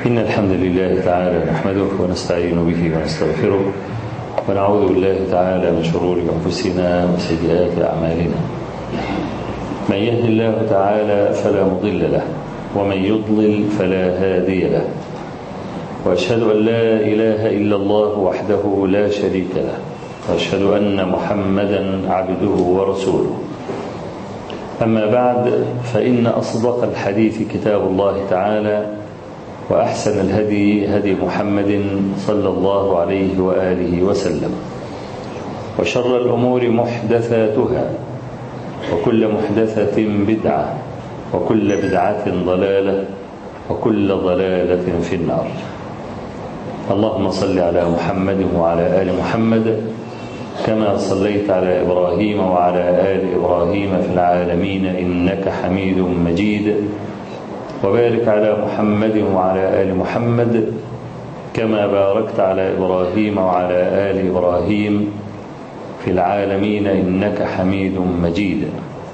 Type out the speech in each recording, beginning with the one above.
إن الحمد لله تعالى نحمده ونستعين به ونستغفره ونعوذ بالله تعالى من شرور أنفسنا وسيئات أعمالنا من يهد الله تعالى فلا مضل له ومن يضلل فلا هادي له وأشهد أن لا إله إلا الله وحده لا شريك له وأشهد أن محمدا عبده ورسوله أما بعد فإن أصدق الحديث كتاب الله تعالى وأحسن الهدي هدي محمد صلى الله عليه وآله وسلم وشر الأمور محدثاتها وكل محدثة بدعة وكل بدعة ضلالة وكل ضلالة في النار اللهم صل على محمد وعلى آل محمد كما صليت على إبراهيم وعلى آل إبراهيم في العالمين إنك حميد مجيد وبارك على محمد وعلى آل محمد كما باركت على إبراهيم وعلى آل إبراهيم في العالمين إنك حميد مجيد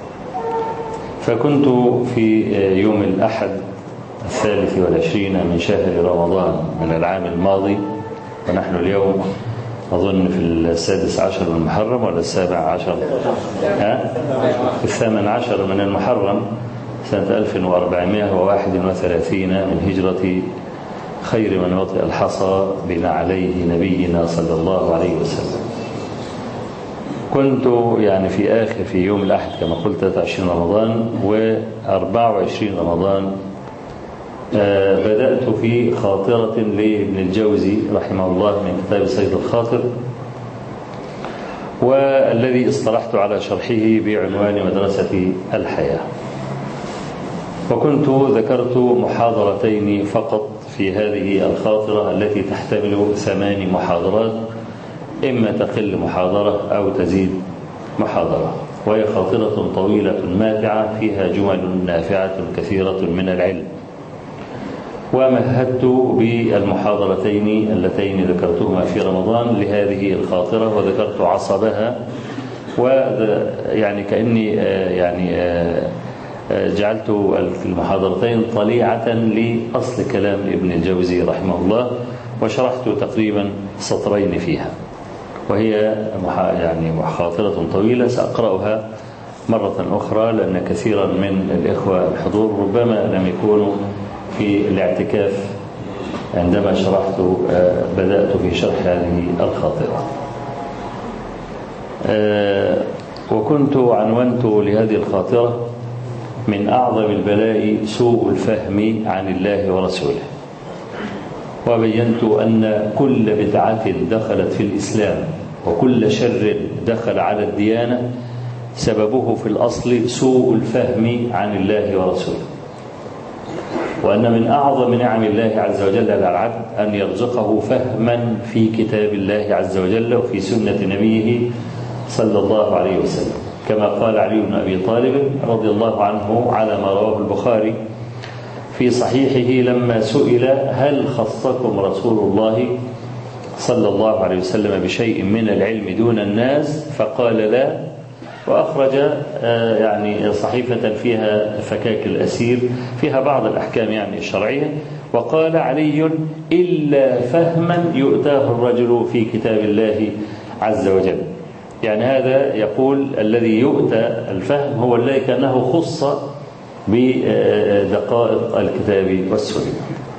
فكنت في يوم الأحد الثالث والعشرين من شهر رمضان من العام الماضي ونحن اليوم أظن في السادس عشر من المحرم ولا السابع عشر ها؟ في الثامن عشر من المحرم سنة 1431 من هجرة خير من وطئ الحصى بنعليه نبينا صلى الله عليه وسلم كنت يعني في آخر في يوم الأحد كما قلت 23 رمضان و24 رمضان بدأت في خاطرة لابن الجوزي رحمه الله من كتاب صيد الخاطر والذي اصطلحت على شرحه بعنوان مدرسة الحياة وكنت ذكرت محاضرتين فقط في هذه الخاطرة التي تحتمل ثمان محاضرات إما تقل محاضرة أو تزيد محاضرة وهي خاطرة طويلة ماتعة فيها جمل نافعة كثيرة من العلم ومهدت بالمحاضرتين اللتين ذكرتهما في رمضان لهذه الخاطرة وذكرت عصبها ويعني كأني يعني جعلت المحاضرتين طليعة لأصل كلام ابن الجوزي رحمه الله وشرحت تقريبا سطرين فيها وهي يعني خاطرة طويلة سأقرأها مرة أخرى لأن كثيرا من الإخوة الحضور ربما لم يكونوا في الاعتكاف عندما شرحت بدأت في شرح هذه الخاطرة وكنت عنونت لهذه الخاطرة من أعظم البلاء سوء الفهم عن الله ورسوله وبينت أن كل بدعة دخلت في الإسلام وكل شر دخل على الديانة سببه في الأصل سوء الفهم عن الله ورسوله وأن من أعظم نعم الله عز وجل على العبد أن يرزقه فهما في كتاب الله عز وجل وفي سنة نبيه صلى الله عليه وسلم كما قال علي بن أبي طالب رضي الله عنه على ما رواه البخاري في صحيحه لما سئل هل خصكم رسول الله صلى الله عليه وسلم بشيء من العلم دون الناس فقال لا وأخرج يعني صحيفة فيها فكاك الأسير فيها بعض الأحكام يعني الشرعية وقال علي إلا فهما يؤتاه الرجل في كتاب الله عز وجل يعني هذا يقول الذي يؤتى الفهم هو الذي كأنه خص بدقائق الكتاب والسنة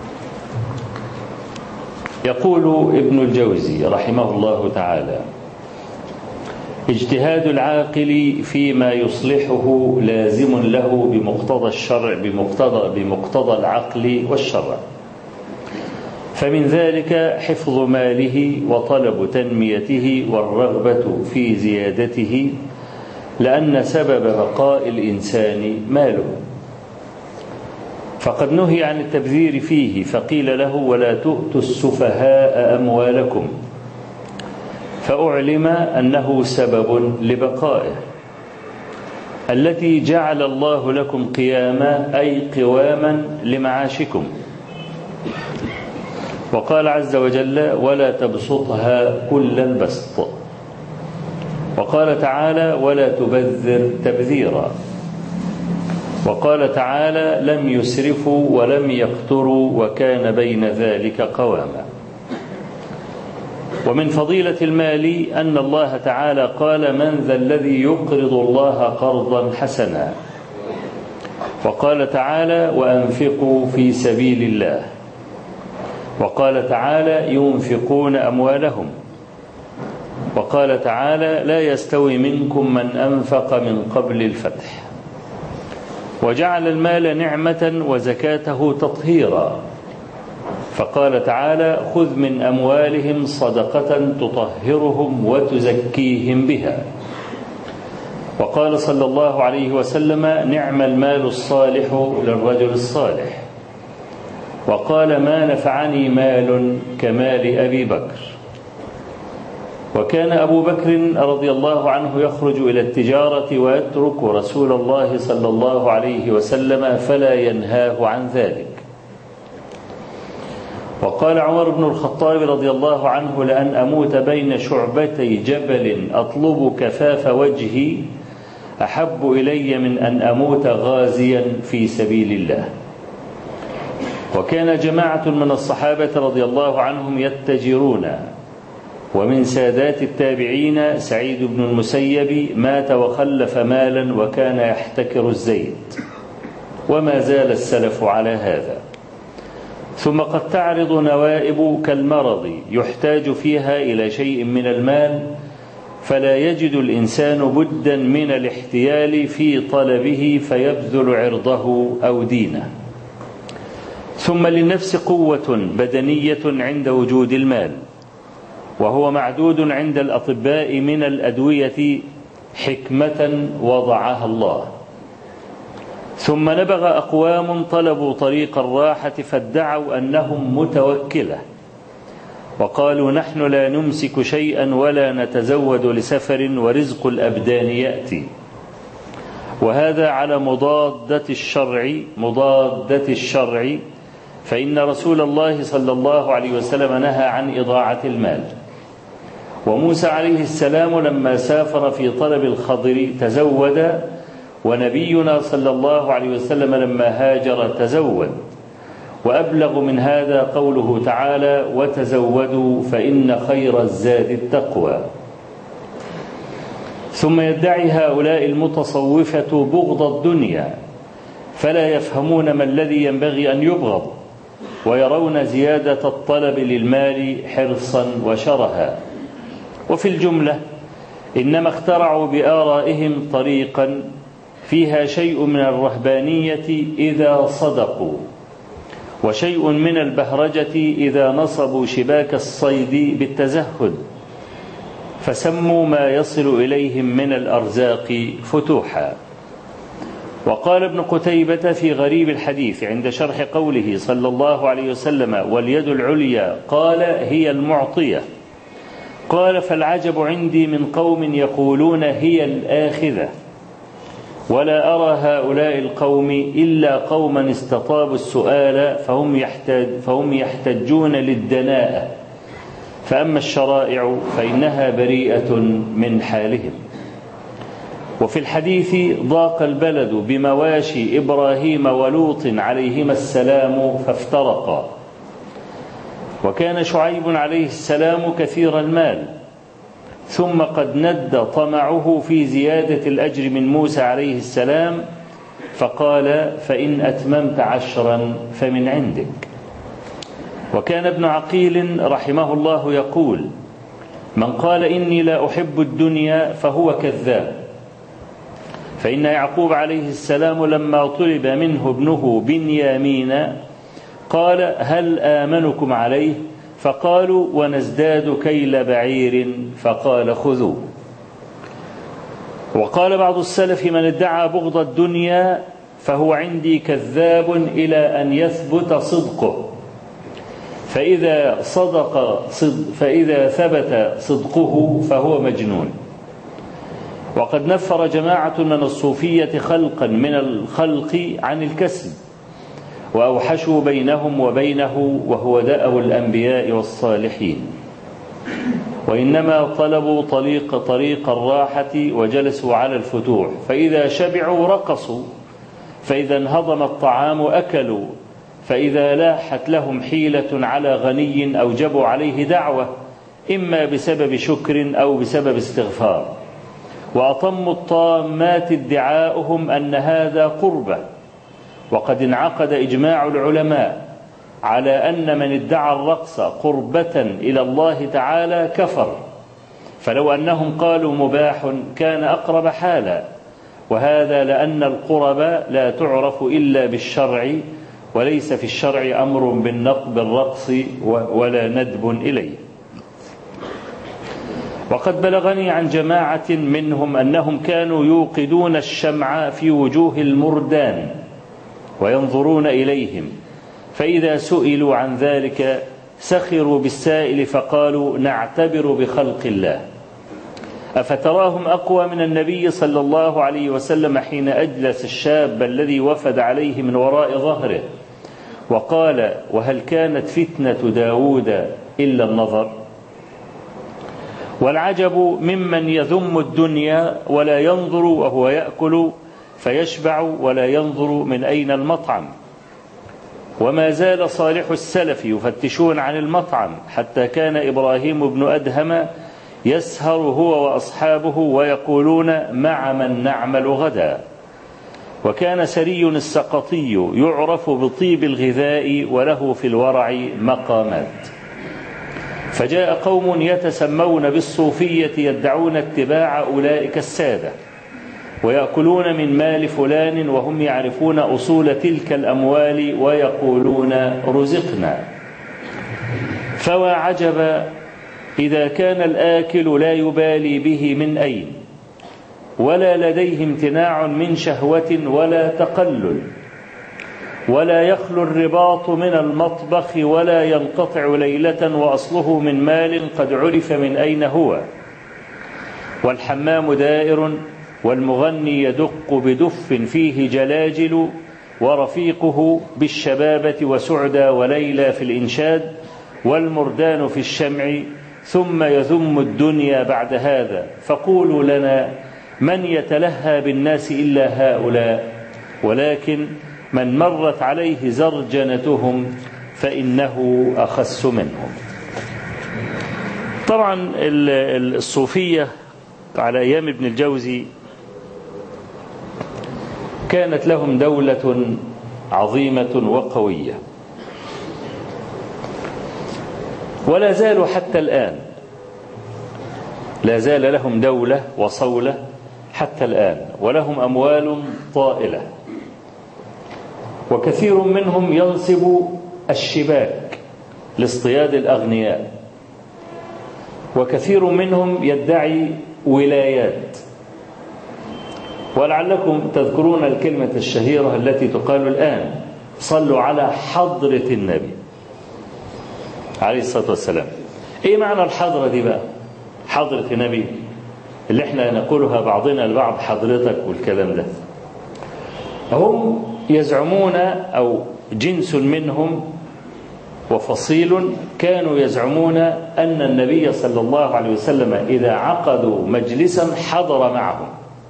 يقول ابن الجوزي رحمه الله تعالى اجتهاد العاقل فيما يصلحه لازم له بمقتضى الشرع بمقتضى بمقتضى العقل والشرع فمن ذلك حفظ ماله وطلب تنميته والرغبة في زيادته لأن سبب بقاء الإنسان ماله فقد نهي عن التبذير فيه فقيل له ولا تؤتوا السفهاء أموالكم فأعلم أنه سبب لبقائه التي جعل الله لكم قياما أي قواما لمعاشكم وقال عز وجل ولا تبسطها كل البسط وقال تعالى ولا تبذر تبذيرا وقال تعالى لم يسرفوا ولم يقتروا وكان بين ذلك قواما ومن فضيلة المال أن الله تعالى قال من ذا الذي يقرض الله قرضا حسنا وقال تعالى وأنفقوا في سبيل الله وقال تعالى ينفقون أموالهم وقال تعالى لا يستوي منكم من أنفق من قبل الفتح وجعل المال نعمة وزكاته تطهيرا فقال تعالى خذ من أموالهم صدقة تطهرهم وتزكيهم بها وقال صلى الله عليه وسلم نعم المال الصالح للرجل الصالح وقال ما نفعني مال كمال أبي بكر وكان أبو بكر رضي الله عنه يخرج إلى التجارة ويترك رسول الله صلى الله عليه وسلم فلا ينهاه عن ذلك وقال عمر بن الخطاب رضي الله عنه لأن أموت بين شعبتي جبل أطلب كفاف وجهي أحب إلي من أن أموت غازيا في سبيل الله وكان جماعة من الصحابة رضي الله عنهم يتجرون ومن سادات التابعين سعيد بن المسيب مات وخلف مالا وكان يحتكر الزيت وما زال السلف على هذا ثم قد تعرض نوائب كالمرض يحتاج فيها إلى شيء من المال فلا يجد الإنسان بدا من الاحتيال في طلبه فيبذل عرضه أو دينه ثم للنفس قوة بدنية عند وجود المال وهو معدود عند الأطباء من الأدوية حكمة وضعها الله ثم نبغ أقوام طلبوا طريق الراحة فادعوا أنهم متوكلة وقالوا نحن لا نمسك شيئا ولا نتزود لسفر ورزق الأبدان يأتي وهذا على مضادة الشرع مضادة الشرع فإن رسول الله صلى الله عليه وسلم نهى عن إضاعة المال وموسى عليه السلام لما سافر في طلب الخضر تزود ونبينا صلى الله عليه وسلم لما هاجر تزود وأبلغ من هذا قوله تعالى وتزودوا فإن خير الزاد التقوى ثم يدعي هؤلاء المتصوفة بغض الدنيا فلا يفهمون ما الذي ينبغي أن يبغض ويرون زيادة الطلب للمال حرصا وشرها وفي الجملة إنما اخترعوا بآرائهم طريقا فيها شيء من الرهبانية إذا صدقوا وشيء من البهرجة إذا نصبوا شباك الصيد بالتزهد فسموا ما يصل إليهم من الأرزاق فتوحا وقال ابن قتيبة في غريب الحديث عند شرح قوله صلى الله عليه وسلم واليد العليا قال هي المعطية قال فالعجب عندي من قوم يقولون هي الآخذة ولا أرى هؤلاء القوم إلا قوما استطابوا السؤال فهم, يحتاج فهم يحتجون للدناءة فأما الشرائع فإنها بريئة من حالهم وفي الحديث ضاق البلد بمواشي إبراهيم ولوط عليهما السلام فافترقا وكان شعيب عليه السلام كثير المال ثم قد ند طمعه في زيادة الأجر من موسى عليه السلام فقال فإن أتممت عشرا فمن عندك وكان ابن عقيل رحمه الله يقول من قال إني لا أحب الدنيا فهو كذاب فإن يعقوب عليه السلام لما طلب منه ابنه بنيامين قال هل آمنكم عليه فقالوا ونزداد كيل بعير فقال خذوا وقال بعض السلف من ادعى بغض الدنيا فهو عندي كذاب إلى أن يثبت صدقه فإذا صدق صدق فإذا ثبت صدقه فهو مجنون وقد نفر جماعة من الصوفية خلقا من الخلق عن الكسب وأوحشوا بينهم وبينه وهو دأب الأنبياء والصالحين وإنما طلبوا طريق طريق الراحة وجلسوا على الفتوح فإذا شبعوا رقصوا فإذا انهضم الطعام أكلوا فإذا لاحت لهم حيلة على غني أوجبوا عليه دعوة إما بسبب شكر أو بسبب استغفار وأطموا الطامات ادعاؤهم أن هذا قربة وقد انعقد إجماع العلماء على أن من ادعى الرقص قربة إلى الله تعالى كفر فلو أنهم قالوا مباح كان أقرب حالا وهذا لأن القرب لا تعرف إلا بالشرع وليس في الشرع أمر بالرقص ولا ندب إليه وقد بلغني عن جماعة منهم أنهم كانوا يوقدون الشمع في وجوه المردان وينظرون إليهم فإذا سئلوا عن ذلك سخروا بالسائل فقالوا نعتبر بخلق الله أفتراهم أقوى من النبي صلى الله عليه وسلم حين أجلس الشاب الذي وفد عليه من وراء ظهره وقال وهل كانت فتنة داود إلا النظر والعجب ممن يذم الدنيا ولا ينظر وهو يأكل فيشبع ولا ينظر من أين المطعم وما زال صالح السلف يفتشون عن المطعم حتى كان إبراهيم بن أدهم يسهر هو وأصحابه ويقولون مع من نعمل غدا وكان سري السقطي يعرف بطيب الغذاء وله في الورع مقامات فجاء قوم يتسمون بالصوفية يدعون اتباع أولئك السادة ويأكلون من مال فلان وهم يعرفون أصول تلك الأموال ويقولون رزقنا فوا عجب إذا كان الآكل لا يبالي به من أين ولا لديه امتناع من شهوة ولا تقلل ولا يخلو الرباط من المطبخ ولا ينقطع ليلة وأصله من مال قد عرف من أين هو والحمام دائر والمغني يدق بدف فيه جلاجل ورفيقه بالشبابة وسعدى وليلى في الإنشاد والمردان في الشمع ثم يذم الدنيا بعد هذا فقولوا لنا من يتلهى بالناس إلا هؤلاء ولكن من مرت عليه زرجنتهم فإنه أخس منهم طبعا الصوفية على أيام ابن الجوزي كانت لهم دولة عظيمة وقوية ولا زالوا حتى الآن لا زال لهم دولة وصولة حتى الآن ولهم أموال طائلة وكثير منهم ينصب الشباك لاصطياد الأغنياء وكثير منهم يدعي ولايات ولعلكم تذكرون الكلمة الشهيرة التي تقال الآن صلوا على حضرة النبي عليه الصلاة والسلام ايه معنى الحضرة دي بقى حضرة النبي اللي احنا نقولها بعضنا البعض حضرتك والكلام ده هم يزعمون أو جنس منهم وفصيل كانوا يزعمون أن النبي صلى الله عليه وسلم إذا عقدوا مجلسا حضر معهم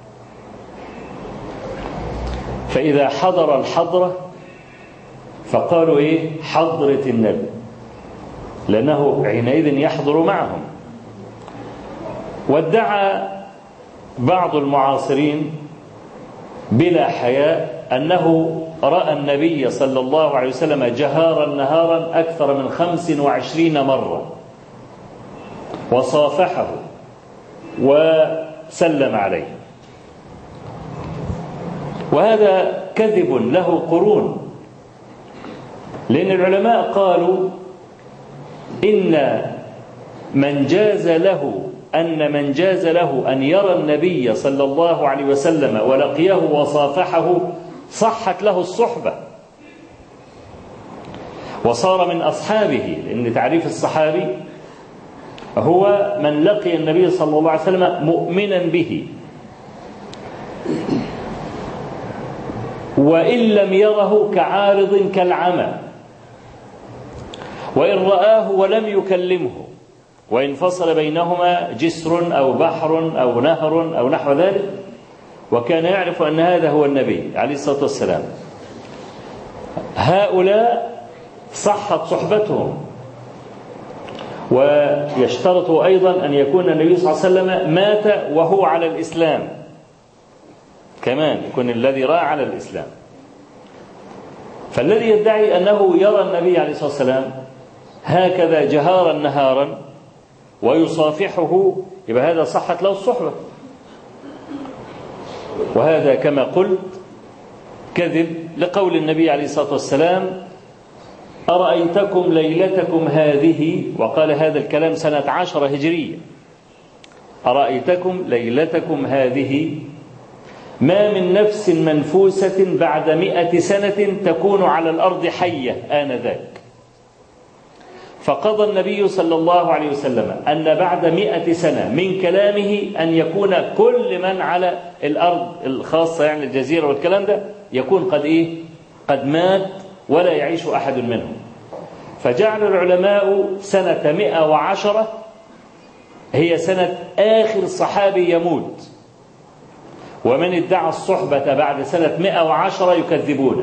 فإذا حضر الحضرة فقالوا إيه حضرة النبي لأنه حينئذ يحضر معهم وادعى بعض المعاصرين بلا حياء أنه رأى النبي صلى الله عليه وسلم جهارا نهارا أكثر من خمس وعشرين مرة وصافحه وسلم عليه وهذا كذب له قرون لأن العلماء قالوا إن من جاز له أن من جاز له أن يرى النبي صلى الله عليه وسلم ولقيه وصافحه صحت له الصحبة وصار من أصحابه لأن تعريف الصحابي هو من لقي النبي صلى الله عليه وسلم مؤمنا به وإن لم يره كعارض كالعمى وإن رآه ولم يكلمه وإن فصل بينهما جسر أو بحر أو نهر أو نحو ذلك وكان يعرف أن هذا هو النبي عليه الصلاة والسلام هؤلاء صحت صحبتهم ويشترط أيضا أن يكون النبي صلى الله عليه وسلم مات وهو على الإسلام كمان يكون الذي راى على الإسلام فالذي يدعي أنه يرى النبي عليه الصلاة والسلام هكذا جهارا نهارا ويصافحه يبقى هذا صحت له الصحبة وهذا كما قلت كذب لقول النبي عليه الصلاة والسلام أرأيتكم ليلتكم هذه وقال هذا الكلام سنة عشر هجرية أرأيتكم ليلتكم هذه ما من نفس منفوسة بعد مئة سنة تكون على الأرض حية آنذاك فقضى النبي صلى الله عليه وسلم أن بعد مئة سنة من كلامه أن يكون كل من على الأرض الخاصة يعني الجزيرة والكلام ده يكون قد إيه قد مات ولا يعيش أحد منهم فجعل العلماء سنة مئة وعشرة هي سنة آخر صحابي يموت ومن ادعى الصحبة بعد سنة مئة وعشرة يكذبونه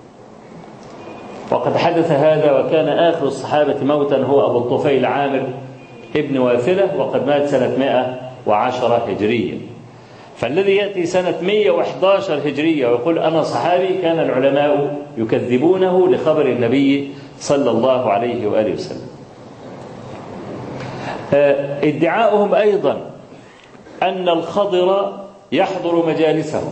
وقد حدث هذا وكان آخر الصحابة موتا هو أبو الطفيل عامر ابن واثلة وقد مات سنة 110 هجرية فالذي يأتي سنة 111 هجرية ويقول أنا صحابي كان العلماء يكذبونه لخبر النبي صلى الله عليه وآله وسلم ادعاؤهم أيضا أن الخضر يحضر مجالسهم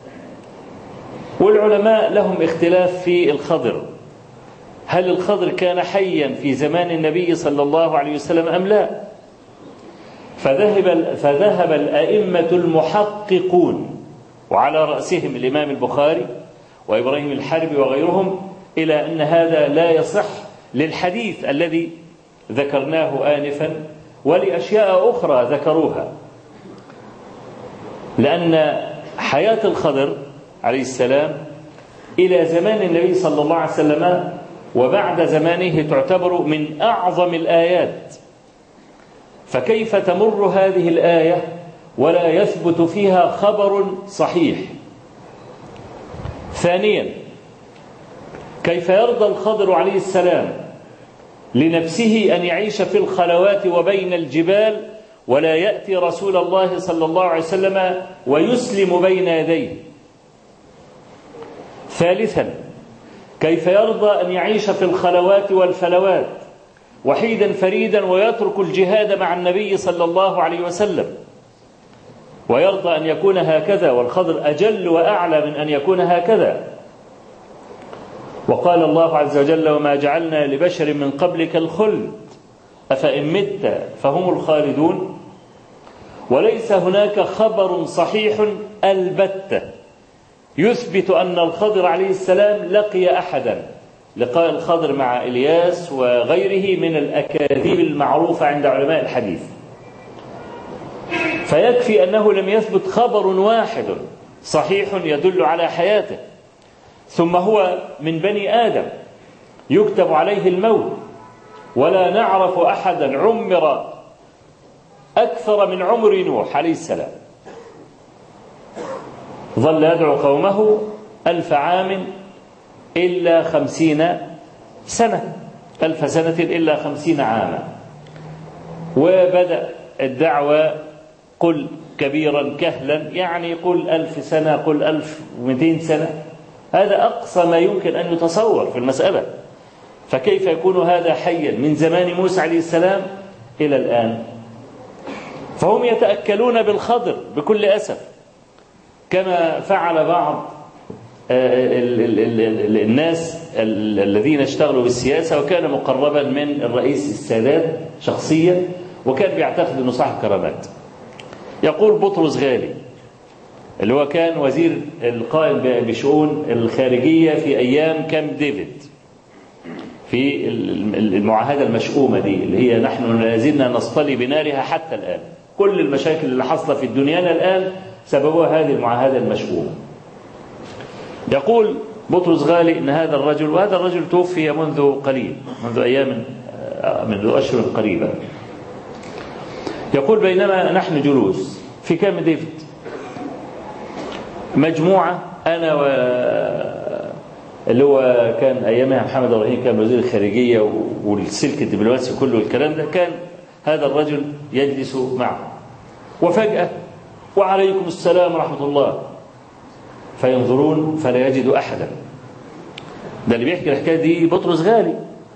والعلماء لهم اختلاف في الخضر هل الخضر كان حيا في زمان النبي صلى الله عليه وسلم أم لا فذهب, فذهب الأئمة المحققون وعلى رأسهم الإمام البخاري وإبراهيم الحربي وغيرهم إلى أن هذا لا يصح للحديث الذي ذكرناه آنفا ولأشياء أخرى ذكروها لأن حياة الخضر عليه السلام إلى زمان النبي صلى الله عليه وسلم وبعد زمانه تعتبر من أعظم الآيات فكيف تمر هذه الآية ولا يثبت فيها خبر صحيح ثانيا كيف يرضى الخضر عليه السلام لنفسه أن يعيش في الخلوات وبين الجبال ولا يأتي رسول الله صلى الله عليه وسلم ويسلم بين يديه ثالثا كيف يرضى أن يعيش في الخلوات والفلوات وحيدا فريدا ويترك الجهاد مع النبي صلى الله عليه وسلم ويرضى أن يكون هكذا والخضر أجل وأعلى من أن يكون هكذا وقال الله عز وجل وما جعلنا لبشر من قبلك الخلد أفإن مت فهم الخالدون وليس هناك خبر صحيح البتة يثبت أن الخضر عليه السلام لقي أحدا لقاء الخضر مع إلياس وغيره من الأكاذيب المعروفة عند علماء الحديث فيكفي أنه لم يثبت خبر واحد صحيح يدل على حياته ثم هو من بني آدم يكتب عليه الموت ولا نعرف أحدا عمر أكثر من عمر نوح عليه السلام ظل يدعو قومه ألف عام إلا خمسين سنة ألف سنة إلا خمسين عاما وبدأ الدعوة قل كبيرا كهلا يعني قل ألف سنة قل ألف ومئتين سنة هذا أقصى ما يمكن أن يتصور في المسألة فكيف يكون هذا حيا من زمان موسى عليه السلام إلى الآن فهم يتأكلون بالخضر بكل أسف كما فعل بعض الناس الذين اشتغلوا بالسياسة وكان مقربا من الرئيس السادات شخصيا وكان بيعتقد أنه صاحب كرامات يقول بطرس غالي اللي هو كان وزير القائم بشؤون الخارجية في أيام كامب ديفيد في المعاهدة المشؤومة دي اللي هي نحن لازلنا نصطلي بنارها حتى الآن كل المشاكل اللي حصلت في دنيانا الآن سببها هذه المعاهدة المشؤومة يقول بطرس غالي ان هذا الرجل وهذا الرجل توفي منذ قليل منذ ايام منذ اشهر قريبه يقول بينما نحن جلوس في كام ديفيد مجموعة أنا و اللي هو كان أيامها محمد إبراهيم كان وزير الخارجية والسلك الدبلوماسي كله الكلام ده كان هذا الرجل يجلس معه وفجأة وعليكم السلام ورحمة الله فينظرون فلا يجد أحدا ده اللي بيحكي الحكاية دي بطرس غالي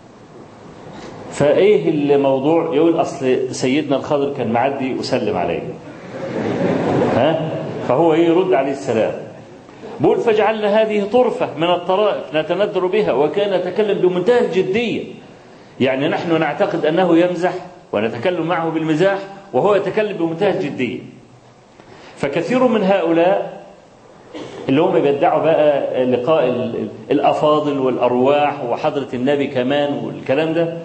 فايه الموضوع يقول اصل سيدنا الخضر كان معدي وسلم عليه ها فهو يرد عليه السلام بقول فجعلنا هذه طرفة من الطرائف نتندر بها وكان يتكلم بمنتهى الجدية يعني نحن نعتقد أنه يمزح ونتكلم معه بالمزاح وهو يتكلم بمنتهى الجدية فكثير من هؤلاء اللي هم بيدعوا بقى لقاء الأفاضل والأرواح وحضرة النبي كمان والكلام ده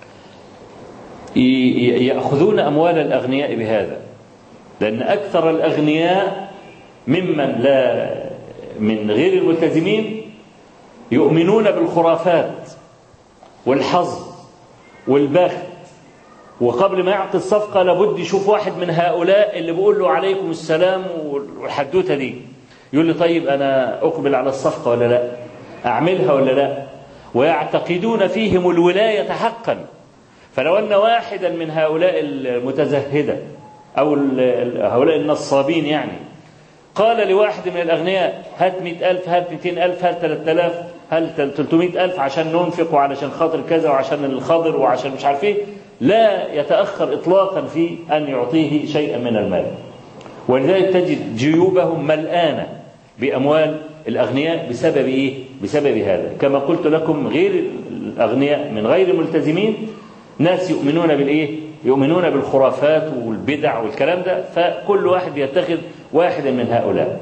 يأخذون أموال الأغنياء بهذا لأن أكثر الأغنياء ممن لا من غير الملتزمين يؤمنون بالخرافات والحظ والبخت وقبل ما يعطي الصفقة لابد يشوف واحد من هؤلاء اللي بيقول له عليكم السلام والحدوتة دي يقول لي طيب أنا أقبل على الصفقة ولا لا أعملها ولا لا ويعتقدون فيهم الولاية حقا فلو أن واحدا من هؤلاء المتزهدة أو هؤلاء النصابين يعني قال لواحد من الأغنياء هات مئة ألف هات مئتين ألف هات ثلاثة آلاف هل تلتمائة ألف عشان ننفق وعلشان خاطر كذا وعشان الخضر وعشان مش عارف ايه لا يتأخر إطلاقا في أن يعطيه شيئا من المال ولذلك تجد جيوبهم ملآنة بأموال الأغنياء بسبب إيه؟ بسبب هذا كما قلت لكم غير الأغنياء من غير الملتزمين ناس يؤمنون بالإيه؟ يؤمنون بالخرافات والبدع والكلام ده فكل واحد يتخذ واحدا من هؤلاء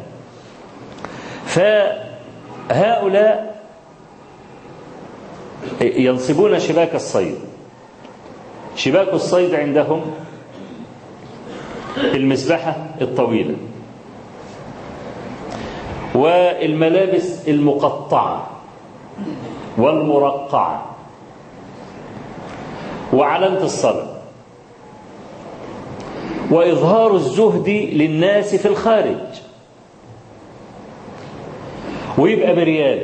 فهؤلاء ينصبون شباك الصيد شباك الصيد عندهم المسبحة الطويلة والملابس المقطعة والمرقعة وعلامة الصلاة وإظهار الزهد للناس في الخارج ويبقى بريال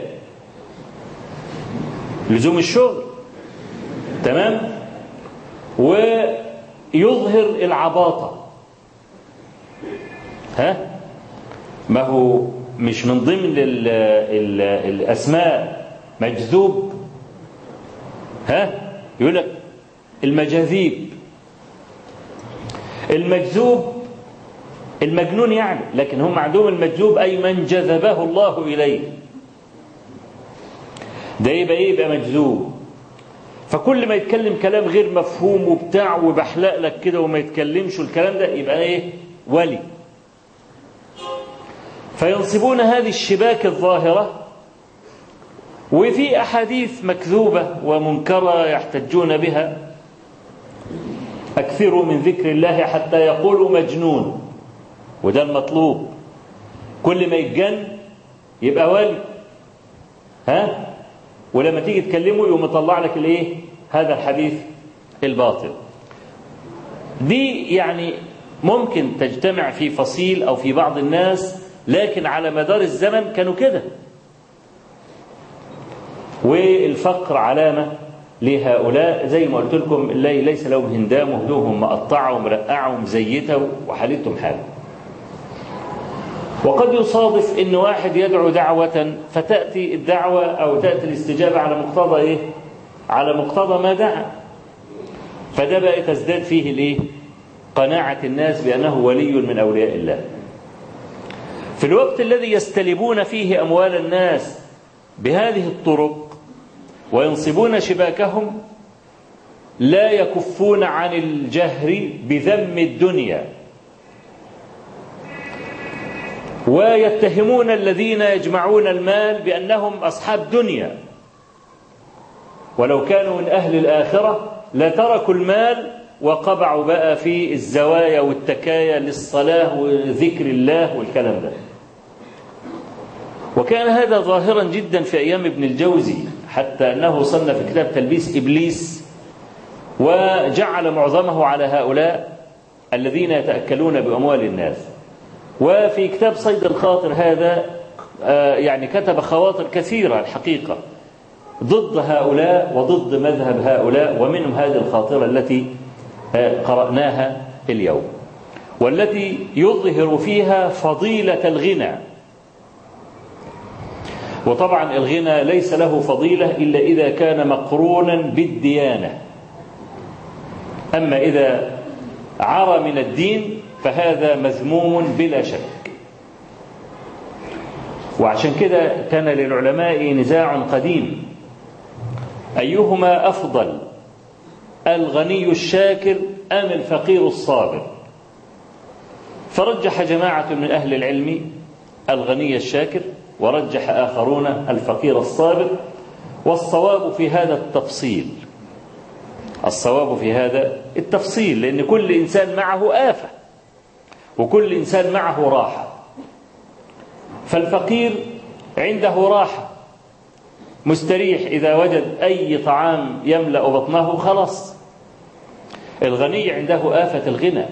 لزوم الشغل تمام ويظهر العباطة ها ما هو مش من ضمن ال ال الأسماء مجذوب ها يقول لك المجاذيب المجذوب المجنون يعني لكن هم عندهم المجذوب أي من جذبه الله إليه ده يبقى ايه يبقى مجذوب فكل ما يتكلم كلام غير مفهوم وبتاع وبحلق لك كده وما يتكلمش والكلام ده يبقى ايه ولي فينصبون هذه الشباك الظاهرة وفي أحاديث مكذوبة ومنكرة يحتجون بها أكثروا من ذكر الله حتى يقولوا مجنون وده المطلوب كل ما يتجن يبقى ولي ها ولما تيجي تكلمه يقوم يطلع لك الايه هذا الحديث الباطل دي يعني ممكن تجتمع في فصيل او في بعض الناس لكن على مدار الزمن كانوا كده والفقر علامة لهؤلاء زي ما قلت لكم ليس لهم هندام وهدومهم مقطعة ومرقعة ومزيتة وحالتهم حال وقد يصادف ان واحد يدعو دعوة فتأتي الدعوة او تأتي الاستجابة على مقتضى ايه على مقتضى ما دعا فده بقى تزداد فيه الايه قناعة الناس بأنه ولي من أولياء الله في الوقت الذي يستلبون فيه أموال الناس بهذه الطرق وينصبون شباكهم لا يكفون عن الجهر بذم الدنيا ويتهمون الذين يجمعون المال بأنهم أصحاب دنيا ولو كانوا من أهل الآخرة لتركوا المال وقبعوا بقى في الزوايا والتكايا للصلاة وذكر الله والكلام ده وكان هذا ظاهرا جدا في أيام ابن الجوزي حتى أنه صنف كتاب تلبيس إبليس وجعل معظمه على هؤلاء الذين يتأكلون بأموال الناس وفي كتاب صيد الخاطر هذا يعني كتب خواطر كثيرة الحقيقة ضد هؤلاء وضد مذهب هؤلاء ومنهم هذه الخاطرة التي قرأناها اليوم والتي يظهر فيها فضيلة الغنى وطبعا الغنى ليس له فضيلة إلا إذا كان مقرونا بالديانة أما إذا عرى من الدين فهذا مذموم بلا شك وعشان كده كان للعلماء نزاع قديم أيهما أفضل الغني الشاكر أم الفقير الصابر فرجح جماعة من أهل العلم الغني الشاكر ورجح آخرون الفقير الصابر والصواب في هذا التفصيل الصواب في هذا التفصيل لأن كل إنسان معه آفة وكل إنسان معه راحة فالفقير عنده راحة مستريح إذا وجد أي طعام يملأ بطنه خلاص الغني عنده آفة الغنى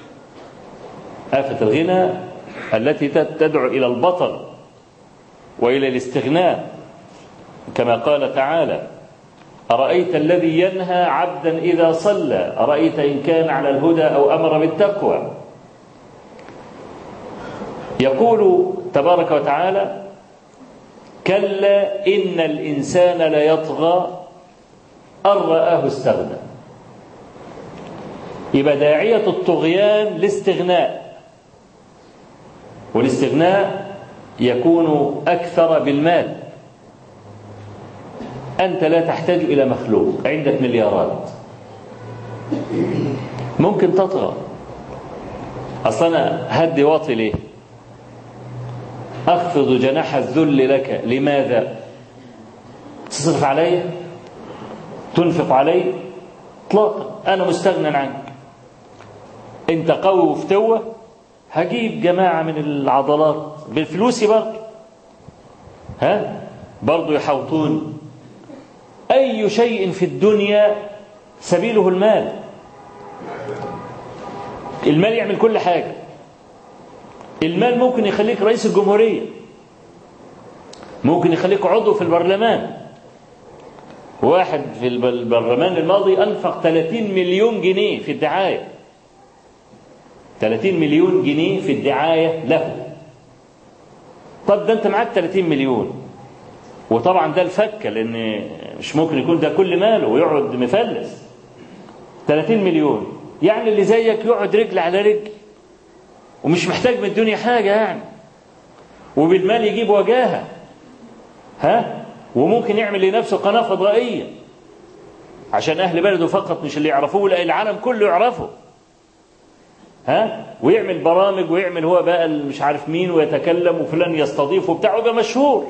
آفة الغنى التي تدعو إلى البطر وإلى الاستغناء كما قال تعالى أرأيت الذي ينهى عبدا إذا صلى أرأيت إن كان على الهدى أو أمر بالتقوى يقول تبارك وتعالى كلا إن الإنسان ليطغى أن رآه استغنى يبقى داعية الطغيان الاستغناء والاستغناء يكون أكثر بالمال أنت لا تحتاج إلى مخلوق عندك مليارات ممكن تطغى أصلا هدي واطي ليه أخفض جناح الذل لك لماذا تصرف علي تنفق علي اطلاقا أنا مستغنى عنك أنت قوي وفتوة هجيب جماعة من العضلات بالفلوس برضه ها برضه يحوطون أي شيء في الدنيا سبيله المال المال يعمل كل حاجة المال ممكن يخليك رئيس الجمهورية ممكن يخليك عضو في البرلمان واحد في البرلمان الماضي أنفق 30 مليون جنيه في الدعاية 30 مليون جنيه في الدعاية له طب ده انت معاك 30 مليون وطبعا ده الفكة لان مش ممكن يكون ده كل ماله ويقعد مفلس 30 مليون يعني اللي زيك يقعد رجل على رجل ومش محتاج من الدنيا حاجة يعني وبالمال يجيب وجاهة ها وممكن يعمل لنفسه قناة فضائية عشان أهل بلده فقط مش اللي يعرفوه لا العالم كله يعرفه ها ويعمل برامج ويعمل هو بقى مش عارف مين ويتكلم وفلان يستضيفه وبتاع ويبقى مشهور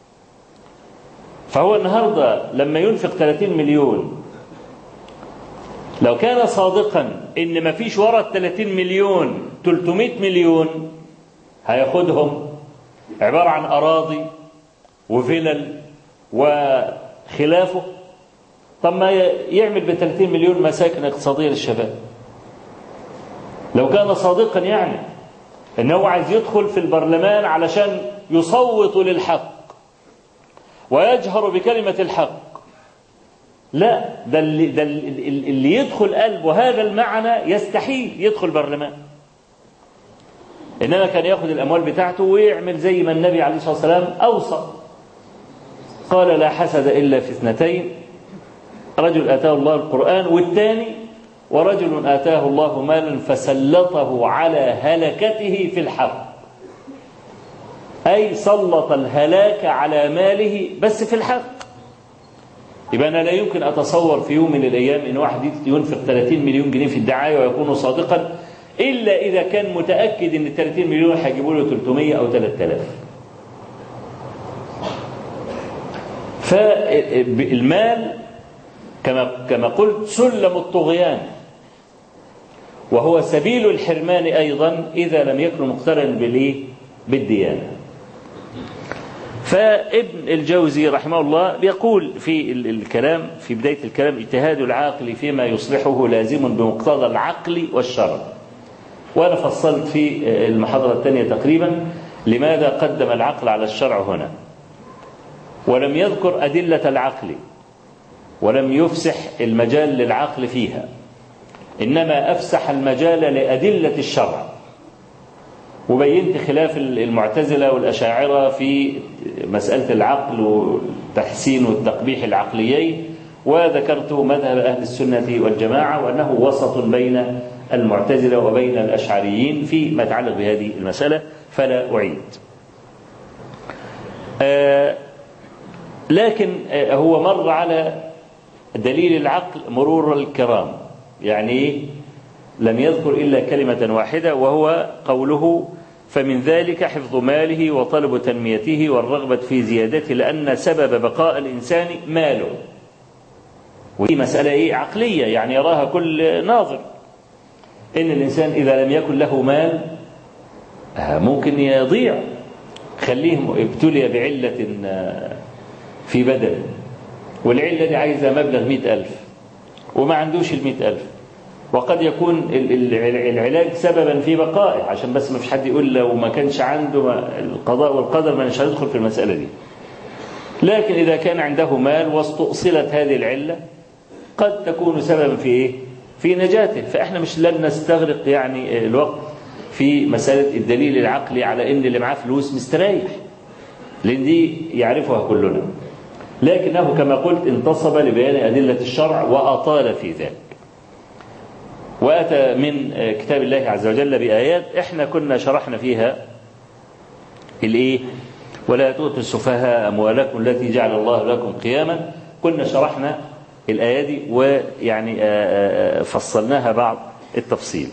فهو النهارده لما ينفق 30 مليون لو كان صادقا ان ما فيش ورا ال 30 مليون 300 مليون هياخدهم عباره عن اراضي وفلل وخلافه طب ما يعمل ب 30 مليون مساكن اقتصاديه للشباب لو كان صادقا يعني ان هو عايز يدخل في البرلمان علشان يصوت للحق ويجهر بكلمة الحق لا ده اللي, ده اللي يدخل قلبه هذا المعنى يستحيل يدخل برلمان إنما كان ياخذ الأموال بتاعته ويعمل زي ما النبي عليه الصلاة والسلام أوصى قال لا حسد إلا في اثنتين رجل آتاه الله القرآن والثاني ورجل آتاه الله مالا فسلطه على هلكته في الحق أي سلط الهلاك على ماله بس في الحق يبقى أنا لا يمكن أتصور في يوم من الأيام إن واحد ينفق 30 مليون جنيه في الدعاية ويكون صادقا إلا إذا كان متأكد إن ال 30 مليون هيجيبوا له 300 أو 3000 فالمال كما كما قلت سلم الطغيان وهو سبيل الحرمان أيضا إذا لم يكن مقترنا بالإيه؟ بالديانة فابن الجوزي رحمه الله بيقول في الكلام في بداية الكلام اجتهاد العاقل فيما يصلحه لازم بمقتضى العقل والشرع وأنا فصلت في المحاضرة الثانية تقريبا لماذا قدم العقل على الشرع هنا ولم يذكر أدلة العقل ولم يفسح المجال للعقل فيها إنما أفسح المجال لأدلة الشرع وبينت خلاف المعتزلة والأشاعرة في مسألة العقل والتحسين والتقبيح العقليين وذكرت مذهب أهل السنة والجماعة وأنه وسط بين المعتزلة وبين الأشعريين فيما يتعلق بهذه المسألة فلا أعيد آه لكن آه هو مر على دليل العقل مرور الكرام يعني لم يذكر إلا كلمة واحدة وهو قوله فمن ذلك حفظ ماله وطلب تنميته والرغبة في زيادته لأن سبب بقاء الإنسان ماله ودي مسألة إيه عقلية يعني يراها كل ناظر إن الإنسان إذا لم يكن له مال ممكن يضيع خليه ابتلي بعلة في بدنه والعلة دي عايزة مبلغ مئة ألف وما عندوش المئة ألف وقد يكون العلاج سببا في بقائه عشان بس ما فيش حد يقول لو ما كانش عنده القضاء والقدر ما مش هندخل في المسألة دي لكن إذا كان عنده مال واستؤصلت هذه العلة قد تكون سببا في إيه؟ في نجاته فإحنا مش لن نستغرق يعني الوقت في مسألة الدليل العقلي على إن اللي معاه فلوس مستريح لأن دي يعرفها كلنا لكنه كما قلت انتصب لبيان أدلة الشرع وأطال في ذلك وأتى من كتاب الله عز وجل بآيات إحنا كنا شرحنا فيها الإيه ولا تؤتوا السفهاء أموالكم التي جعل الله لكم قياما كنا شرحنا الآية دي ويعني فصلناها بعض التفصيل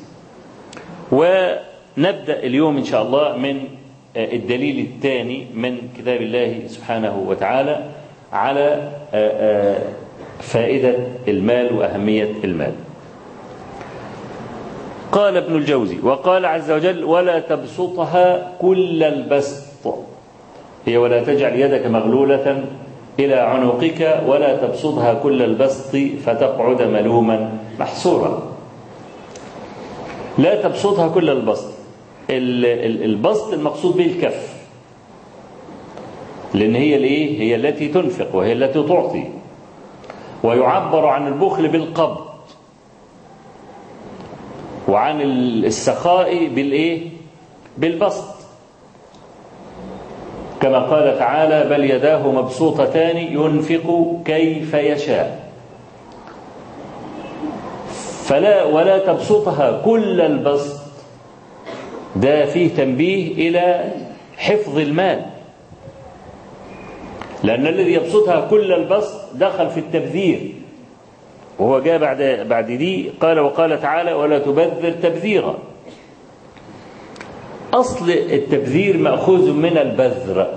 ونبدأ اليوم إن شاء الله من الدليل الثاني من كتاب الله سبحانه وتعالى على فائدة المال وأهمية المال قال ابن الجوزي وقال عز وجل ولا تبسطها كل البسط هي ولا تجعل يدك مغلولة إلى عنقك ولا تبسطها كل البسط فتقعد ملوما محسورا لا تبسطها كل البسط البسط المقصود به الكف لأن هي الإيه؟ هي التي تنفق وهي التي تعطي ويعبر عن البخل بالقبض وعن السخاء بالإيه؟ بالبسط كما قال تعالى بل يداه مبسوطتان ينفق كيف يشاء فلا ولا تبسطها كل البسط ده فيه تنبيه إلى حفظ المال لأن الذي يبسطها كل البسط دخل في التبذير وهو جاء بعد بعد دي قال وقال تعالى ولا تبذر تبذيرا أصل التبذير مأخوذ من البذر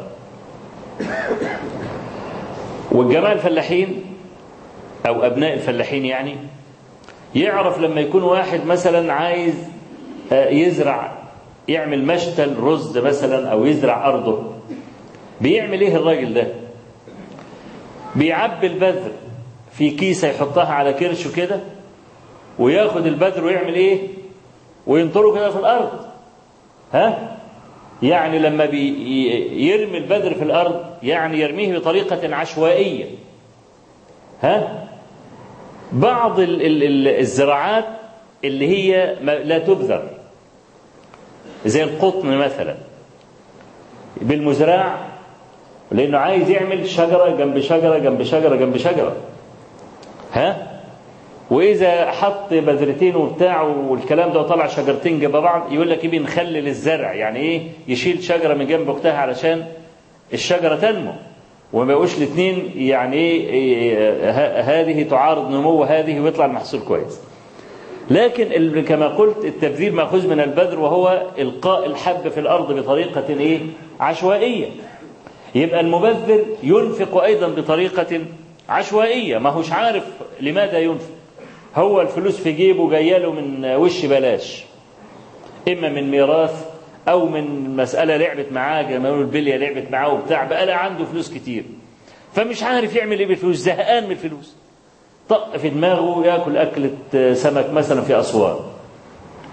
والجماعة الفلاحين أو أبناء الفلاحين يعني يعرف لما يكون واحد مثلا عايز يزرع يعمل مشتل رز مثلا أو يزرع أرضه بيعمل إيه الراجل ده بيعبي البذر في كيسة يحطها على كرشه كده وياخد البذر ويعمل إيه وينطره كده في الأرض ها يعني لما يرمي البذر في الأرض يعني يرميه بطريقة عشوائية ها بعض الزراعات اللي هي لا تبذر زي القطن مثلا بالمزراع لأنه عايز يعمل شجرة جنب شجرة جنب شجرة جنب شجرة ها واذا حط بذرتين وبتاع والكلام ده وطلع شجرتين جنب بعض يقول لك ايه بنخلل الزرع يعني ايه يشيل شجره من جنب اختها علشان الشجره تنمو وما يبقوش الاثنين يعني ايه هذه تعارض نمو هذه ويطلع المحصول كويس لكن كما قلت التبذير ماخوذ من البذر وهو القاء الحب في الارض بطريقه ايه عشوائيه يبقى المبذر ينفق ايضا بطريقه عشوائيه ما هوش عارف لماذا ينفق هو الفلوس في جيبه جايه له من وش بلاش اما من ميراث او من مساله لعبت معاه جماهير البليه لعبت معاه وبتاع بقى لا عنده فلوس كتير فمش عارف يعمل ايه بالفلوس زهقان من الفلوس طق في دماغه ياكل اكله سمك مثلا في اسوان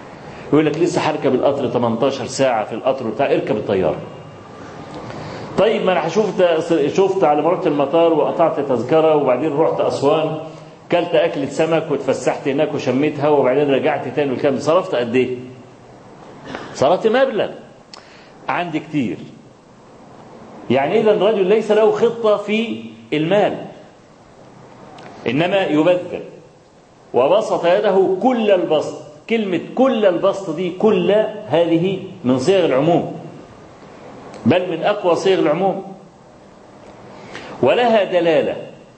يقول لك لسه هركب القطر 18 ساعة في القطر بتاع اركب الطيارة طيب ما انا شفت شفت على مرات المطار وقطعت تذكرة وبعدين رحت أسوان كلت أكلة سمك واتفسحت هناك وشميت هوا وبعدين رجعت تاني والكلام صرفت قد إيه؟ صرفت مبلغ عندي كتير يعني إذا الرجل ليس له خطة في المال إنما يبذل وبسط يده كل البسط كلمة كل البسط دي كل هذه من صيغ العموم بل من أقوى صيغ العموم ولها دلالة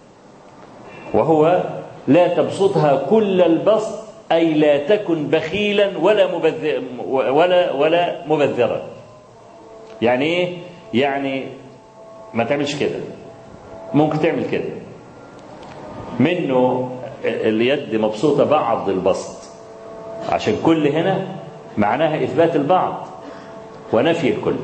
وهو لا تبسطها كل البسط أي لا تكن بخيلا ولا مبذر ولا ولا مبذرا يعني إيه؟ يعني ما تعملش كده ممكن تعمل كده منه اليد مبسوطة بعض البسط عشان كل هنا معناها إثبات البعض ونفي الكل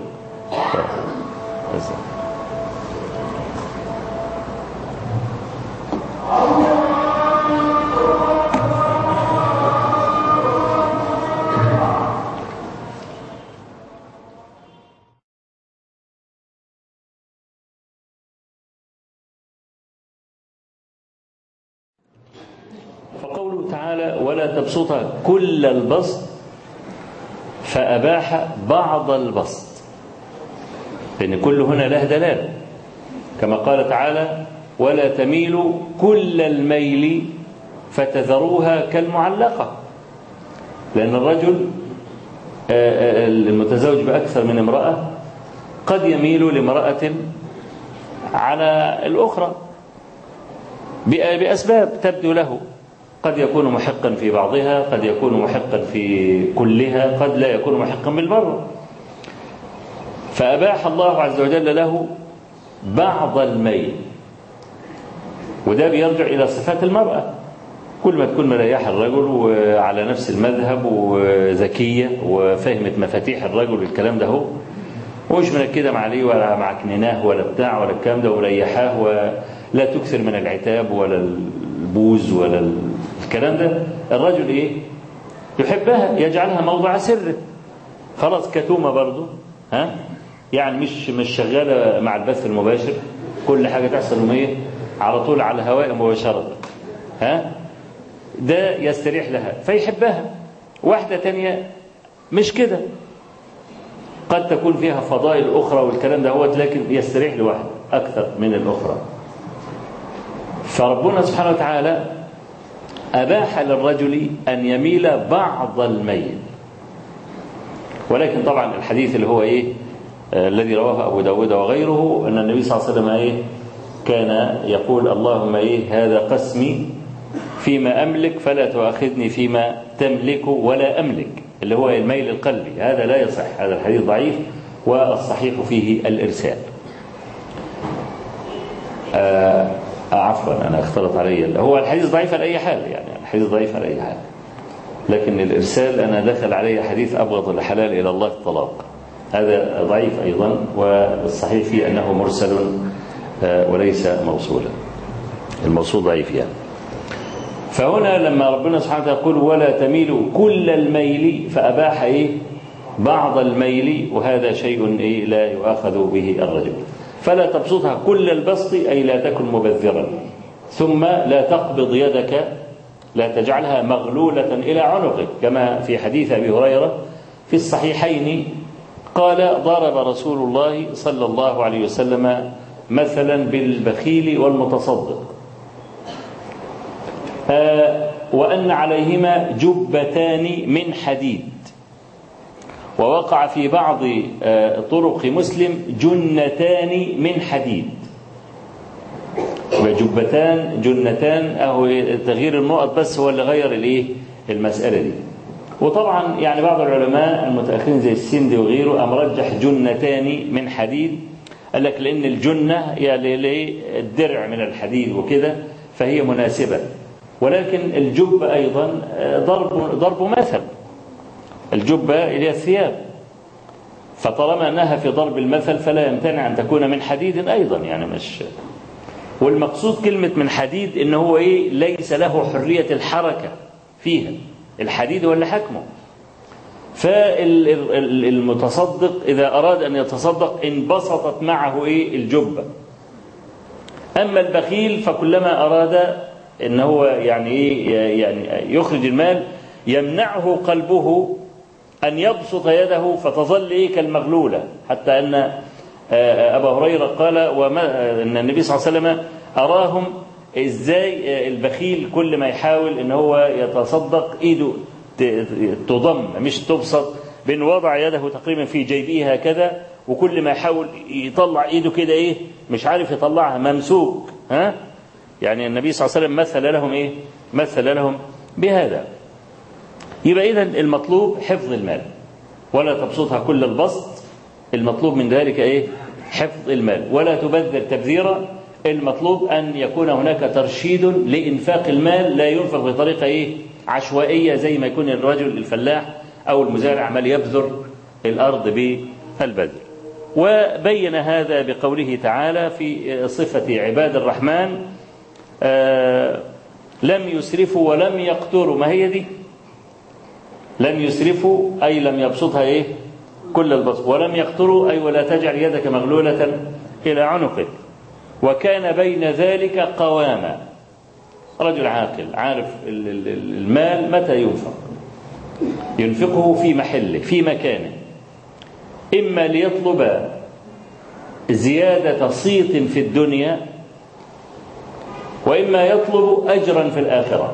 فقوله تعالى ولا تبسطها كل البسط فأباح بعض البسط لأن كل هنا له دلالة كما قال تعالى ولا تميلوا كل الميل فتذروها كالمعلقة لأن الرجل المتزوج بأكثر من امرأة قد يميل لامرأة على الأخرى بأسباب تبدو له قد يكون محقا في بعضها قد يكون محقا في كلها قد لا يكون محقا بالمرة فأباح الله عز وجل له بعض الميل وده بيرجع إلى صفات المرأة كل ما تكون مريحة الرجل وعلى نفس المذهب وذكية وفهمت مفاتيح الرجل والكلام ده هو ومش منكدة عليه ولا معكنناه ولا بتاع ولا الكلام ده وريحاه ولا تكثر من العتاب ولا البوز ولا الكلام ده الرجل ايه يحبها يجعلها موضع سره خلاص كتومة برضه ها يعني مش مش شغالة مع البث المباشر كل حاجة تحصل ايه على طول على الهواء مباشرة ها ده يستريح لها فيحبها واحدة تانية مش كده قد تكون فيها فضائل أخرى والكلام ده هو لكن يستريح لواحدة أكثر من الأخرى فربنا سبحانه وتعالى أباح للرجل أن يميل بعض الميل ولكن طبعا الحديث اللي هو إيه آه الذي رواه أبو داود وغيره أن النبي صلى الله عليه وسلم إيه كان يقول اللهم إيه هذا قسمي فيما أملك فلا تؤاخذني فيما تملك ولا أملك اللي هو الميل القلبي هذا لا يصح هذا الحديث ضعيف والصحيح فيه الإرسال آه عفوا أنا اختلط علي هو الحديث ضعيف على أي حال يعني الحديث ضعيف على أي حال لكن الإرسال أنا دخل علي حديث أبغض الحلال إلى الله الطلاق هذا ضعيف أيضا والصحيح فيه أنه مرسل وليس موصولا الموصول ضعيف يعني فهنا لما ربنا سبحانه وتعالى يقول ولا تميلوا كل الميل فأباح إيه بعض الميل وهذا شيء إيه لا يؤاخذ به الرجل فلا تبسطها كل البسط أي لا تكن مبذرا ثم لا تقبض يدك لا تجعلها مغلولة إلى عنقك كما في حديث أبي هريرة في الصحيحين قال ضرب رسول الله صلى الله عليه وسلم مثلا بالبخيل والمتصدق آه وأن عليهما جبتان من حديد ووقع في بعض آه طرق مسلم جنتان من حديد وجبتان جنتان أهو تغيير النقط بس هو اللي غير الايه المسألة دي وطبعا يعني بعض العلماء المتأخرين زي السندي وغيره أم رجح جنتان من حديد قال لك لأن الجنة يعني الدرع من الحديد وكده فهي مناسبة ولكن الجبة أيضا ضرب ضرب مثل الجبة إلى الثياب فطالما أنها في ضرب المثل فلا يمتنع أن تكون من حديد أيضا يعني مش والمقصود كلمة من حديد إن هو إيه ليس له حرية الحركة فيها الحديد هو اللي حكمه فالمتصدق إذا أراد أن يتصدق انبسطت معه إيه الجبة أما البخيل فكلما أراد أن هو يعني إيه يعني يخرج المال يمنعه قلبه أن يبسط يده فتظل إيه كالمغلولة حتى أن أبا هريرة قال وما أن النبي صلى الله عليه وسلم أراهم إزاي البخيل كل ما يحاول أن هو يتصدق إيده تضم مش تبسط بأن وضع يده تقريبا في جيبه هكذا وكل ما يحاول يطلع ايده كده ايه مش عارف يطلعها ممسوك ها يعني النبي صلى الله عليه وسلم مثل لهم ايه مثل لهم بهذا يبقى اذا المطلوب حفظ المال ولا تبسطها كل البسط المطلوب من ذلك ايه حفظ المال ولا تبذر تبذيرا المطلوب ان يكون هناك ترشيد لانفاق المال لا ينفق بطريقه ايه عشوائيه زي ما يكون الرجل الفلاح او المزارع عمال يبذر الارض بالبذر وبين هذا بقوله تعالى في صفة عباد الرحمن آه لم يسرفوا ولم يقتروا ما هي دي لم يسرفوا أي لم يبسطها إيه كل البسط ولم يقتروا أي ولا تجعل يدك مغلولة إلى عنقك وكان بين ذلك قواما رجل عاقل عارف المال متى ينفق ينفقه في محله في مكانه إما ليطلب زيادة صيت في الدنيا وإما يطلب أجرا في الآخرة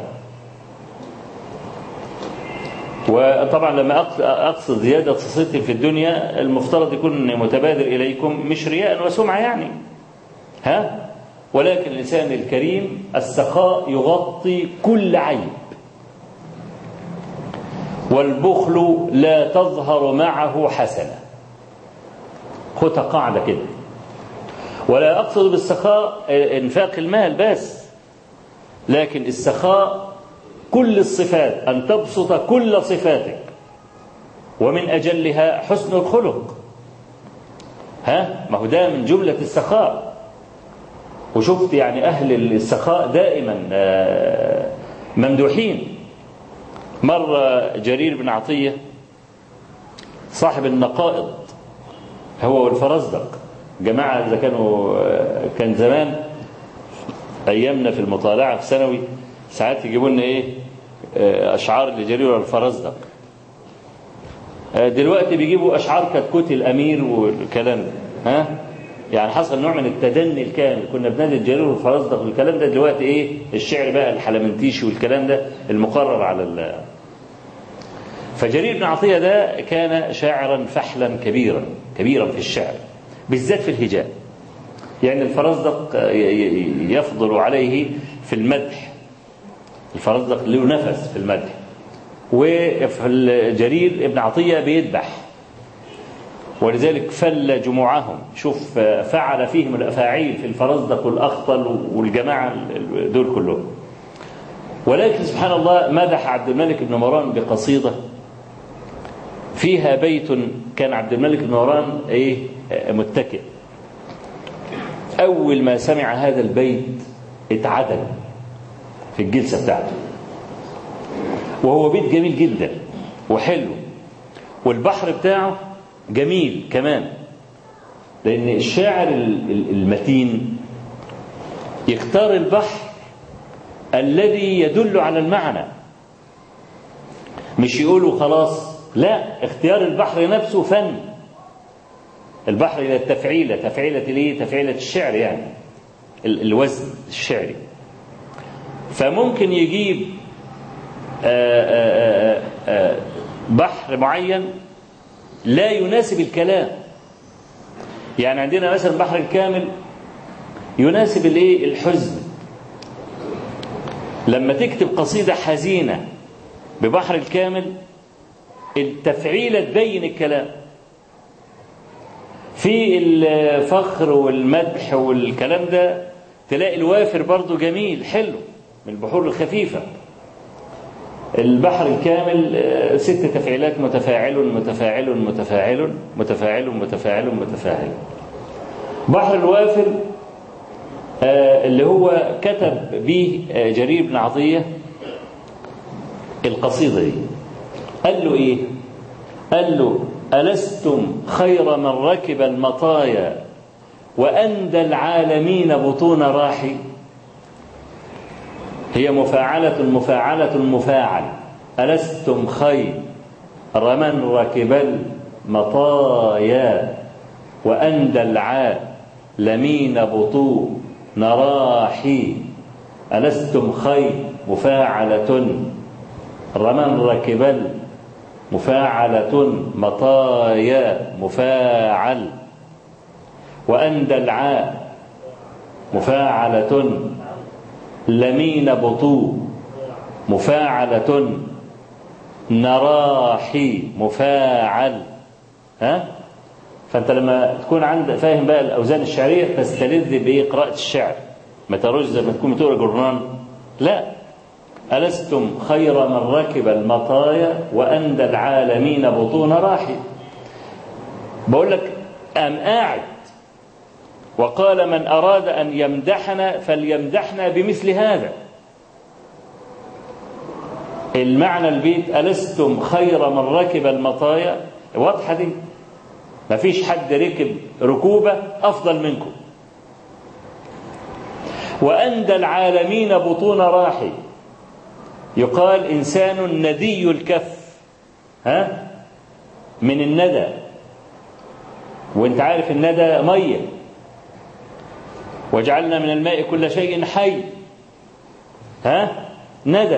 وطبعا لما أقصد زيادة صيت في الدنيا المفترض يكون متبادر إليكم مش رياء وسمعة يعني ها ولكن الإنسان الكريم السخاء يغطي كل عيب والبخل لا تظهر معه حسنه خدها قاعدة كده ولا أقصد بالسخاء إنفاق المال بس لكن السخاء كل الصفات أن تبسط كل صفاتك ومن أجلها حسن الخلق ها ما هو ده من جملة السخاء وشفت يعني أهل السخاء دائما ممدوحين مرة جرير بن عطية صاحب النقائض هو والفرزدق جماعة إذا كانوا كان زمان أيامنا في المطالعة في ثانوي ساعات يجيبوا لنا إيه أشعار لجرير والفرزدق دلوقتي بيجيبوا أشعار كتكوت الأمير والكلام ده ها يعني حصل نوع من التدني الكامل كنا بنادي الجرير والفرزدق والكلام ده دلوقتي إيه الشعر بقى الحلمنتيشي والكلام ده المقرر على ال فجرير بن عطية ده كان شاعرا فحلا كبيرا كبيرا في الشعر بالذات في الهجاء يعني الفرزدق يفضل عليه في المدح الفرزدق له نفس في المدح وجرير ابن عطية بيذبح ولذلك فل جموعهم شوف فعل فيهم الأفاعيل في الفرزدق والأخطل والجماعة دول كلهم ولكن سبحان الله مدح عبد الملك بن مروان بقصيدة فيها بيت كان عبد الملك بن مروان ايه متكئ اول ما سمع هذا البيت اتعدل في الجلسه بتاعته وهو بيت جميل جدا وحلو والبحر بتاعه جميل كمان لان الشاعر المتين يختار البحر الذي يدل على المعنى مش يقولوا خلاص لا اختيار البحر نفسه فن البحر إلى التفعيلة تفعيلة ليه تفعيلة الشعر يعني الوزن الشعري فممكن يجيب آآ آآ بحر معين لا يناسب الكلام يعني عندنا مثلا بحر الكامل يناسب الايه الحزن لما تكتب قصيدة حزينة ببحر الكامل التفعيلة تبين الكلام في الفخر والمدح والكلام ده تلاقي الوافر برضو جميل حلو من البحور الخفيفة البحر الكامل ست تفعيلات متفاعل متفاعل متفاعل متفاعل متفاعل متفاعل بحر الوافر اللي هو كتب به جرير بن عطية القصيدة دي قال له ايه قال له ألستم خير من ركب المطايا وأندى العالمين بطون راحي هي مفاعلة مفاعلة مفاعل ألستم خير من ركب المطايا وأندى العالمين بطون راحي ألستم خير مفاعلة رمن ركب مفاعلة مطايا مفاعل وأندى العاء مفاعلة لمين بطو مفاعلة نراحي مفاعل ها فانت لما تكون عند فاهم بقى الاوزان الشعريه تستلذ بقراءه الشعر ما تروش زي ما تكون بتقرا جرنان لا ألستم خير من ركب المطايا وأندى العالمين بطون راحي بقول لك أم قاعد وقال من أراد أن يمدحنا فليمدحنا بمثل هذا المعنى البيت ألستم خير من ركب المطايا واضحة دي ما فيش حد ركب ركوبة أفضل منكم وأندى العالمين بطون راحي يقال إنسان ندي الكف ها من الندى وانت عارف الندى مية وجعلنا من الماء كل شيء حي ها ندى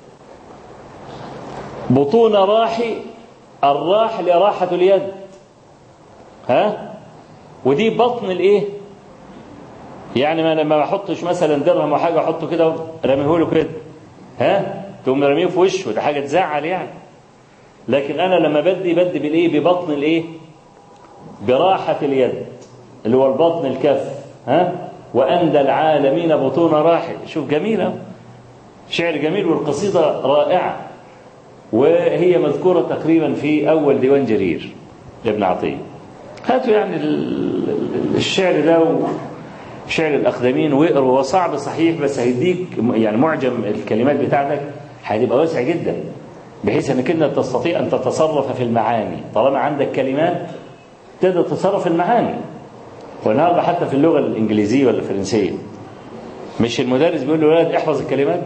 بطون راحي الراح لراحة اليد ها ودي بطن الايه يعني ما لما بحطش مثلا درهم وحاجه احطه كده رميه له كده ها تقوم رميه في وشه ده حاجه تزعل يعني لكن انا لما بدي بدي بالايه ببطن الايه براحه اليد اللي هو البطن الكف ها واندى العالمين بطون راحل شوف جميله شعر جميل والقصيده رائعه وهي مذكوره تقريبا في اول ديوان جرير لابن عطيه هاتوا يعني الشعر ده شعر الأقدمين واقروا هو صعب صحيح بس هيديك يعني معجم الكلمات بتاعتك هتبقى واسع جدا بحيث انك انت تستطيع ان تتصرف في المعاني طالما عندك كلمات تقدر تتصرف في المعاني والنهارده حتى في اللغه الانجليزيه ولا الفرنسيه مش المدرس بيقول للولاد احفظ الكلمات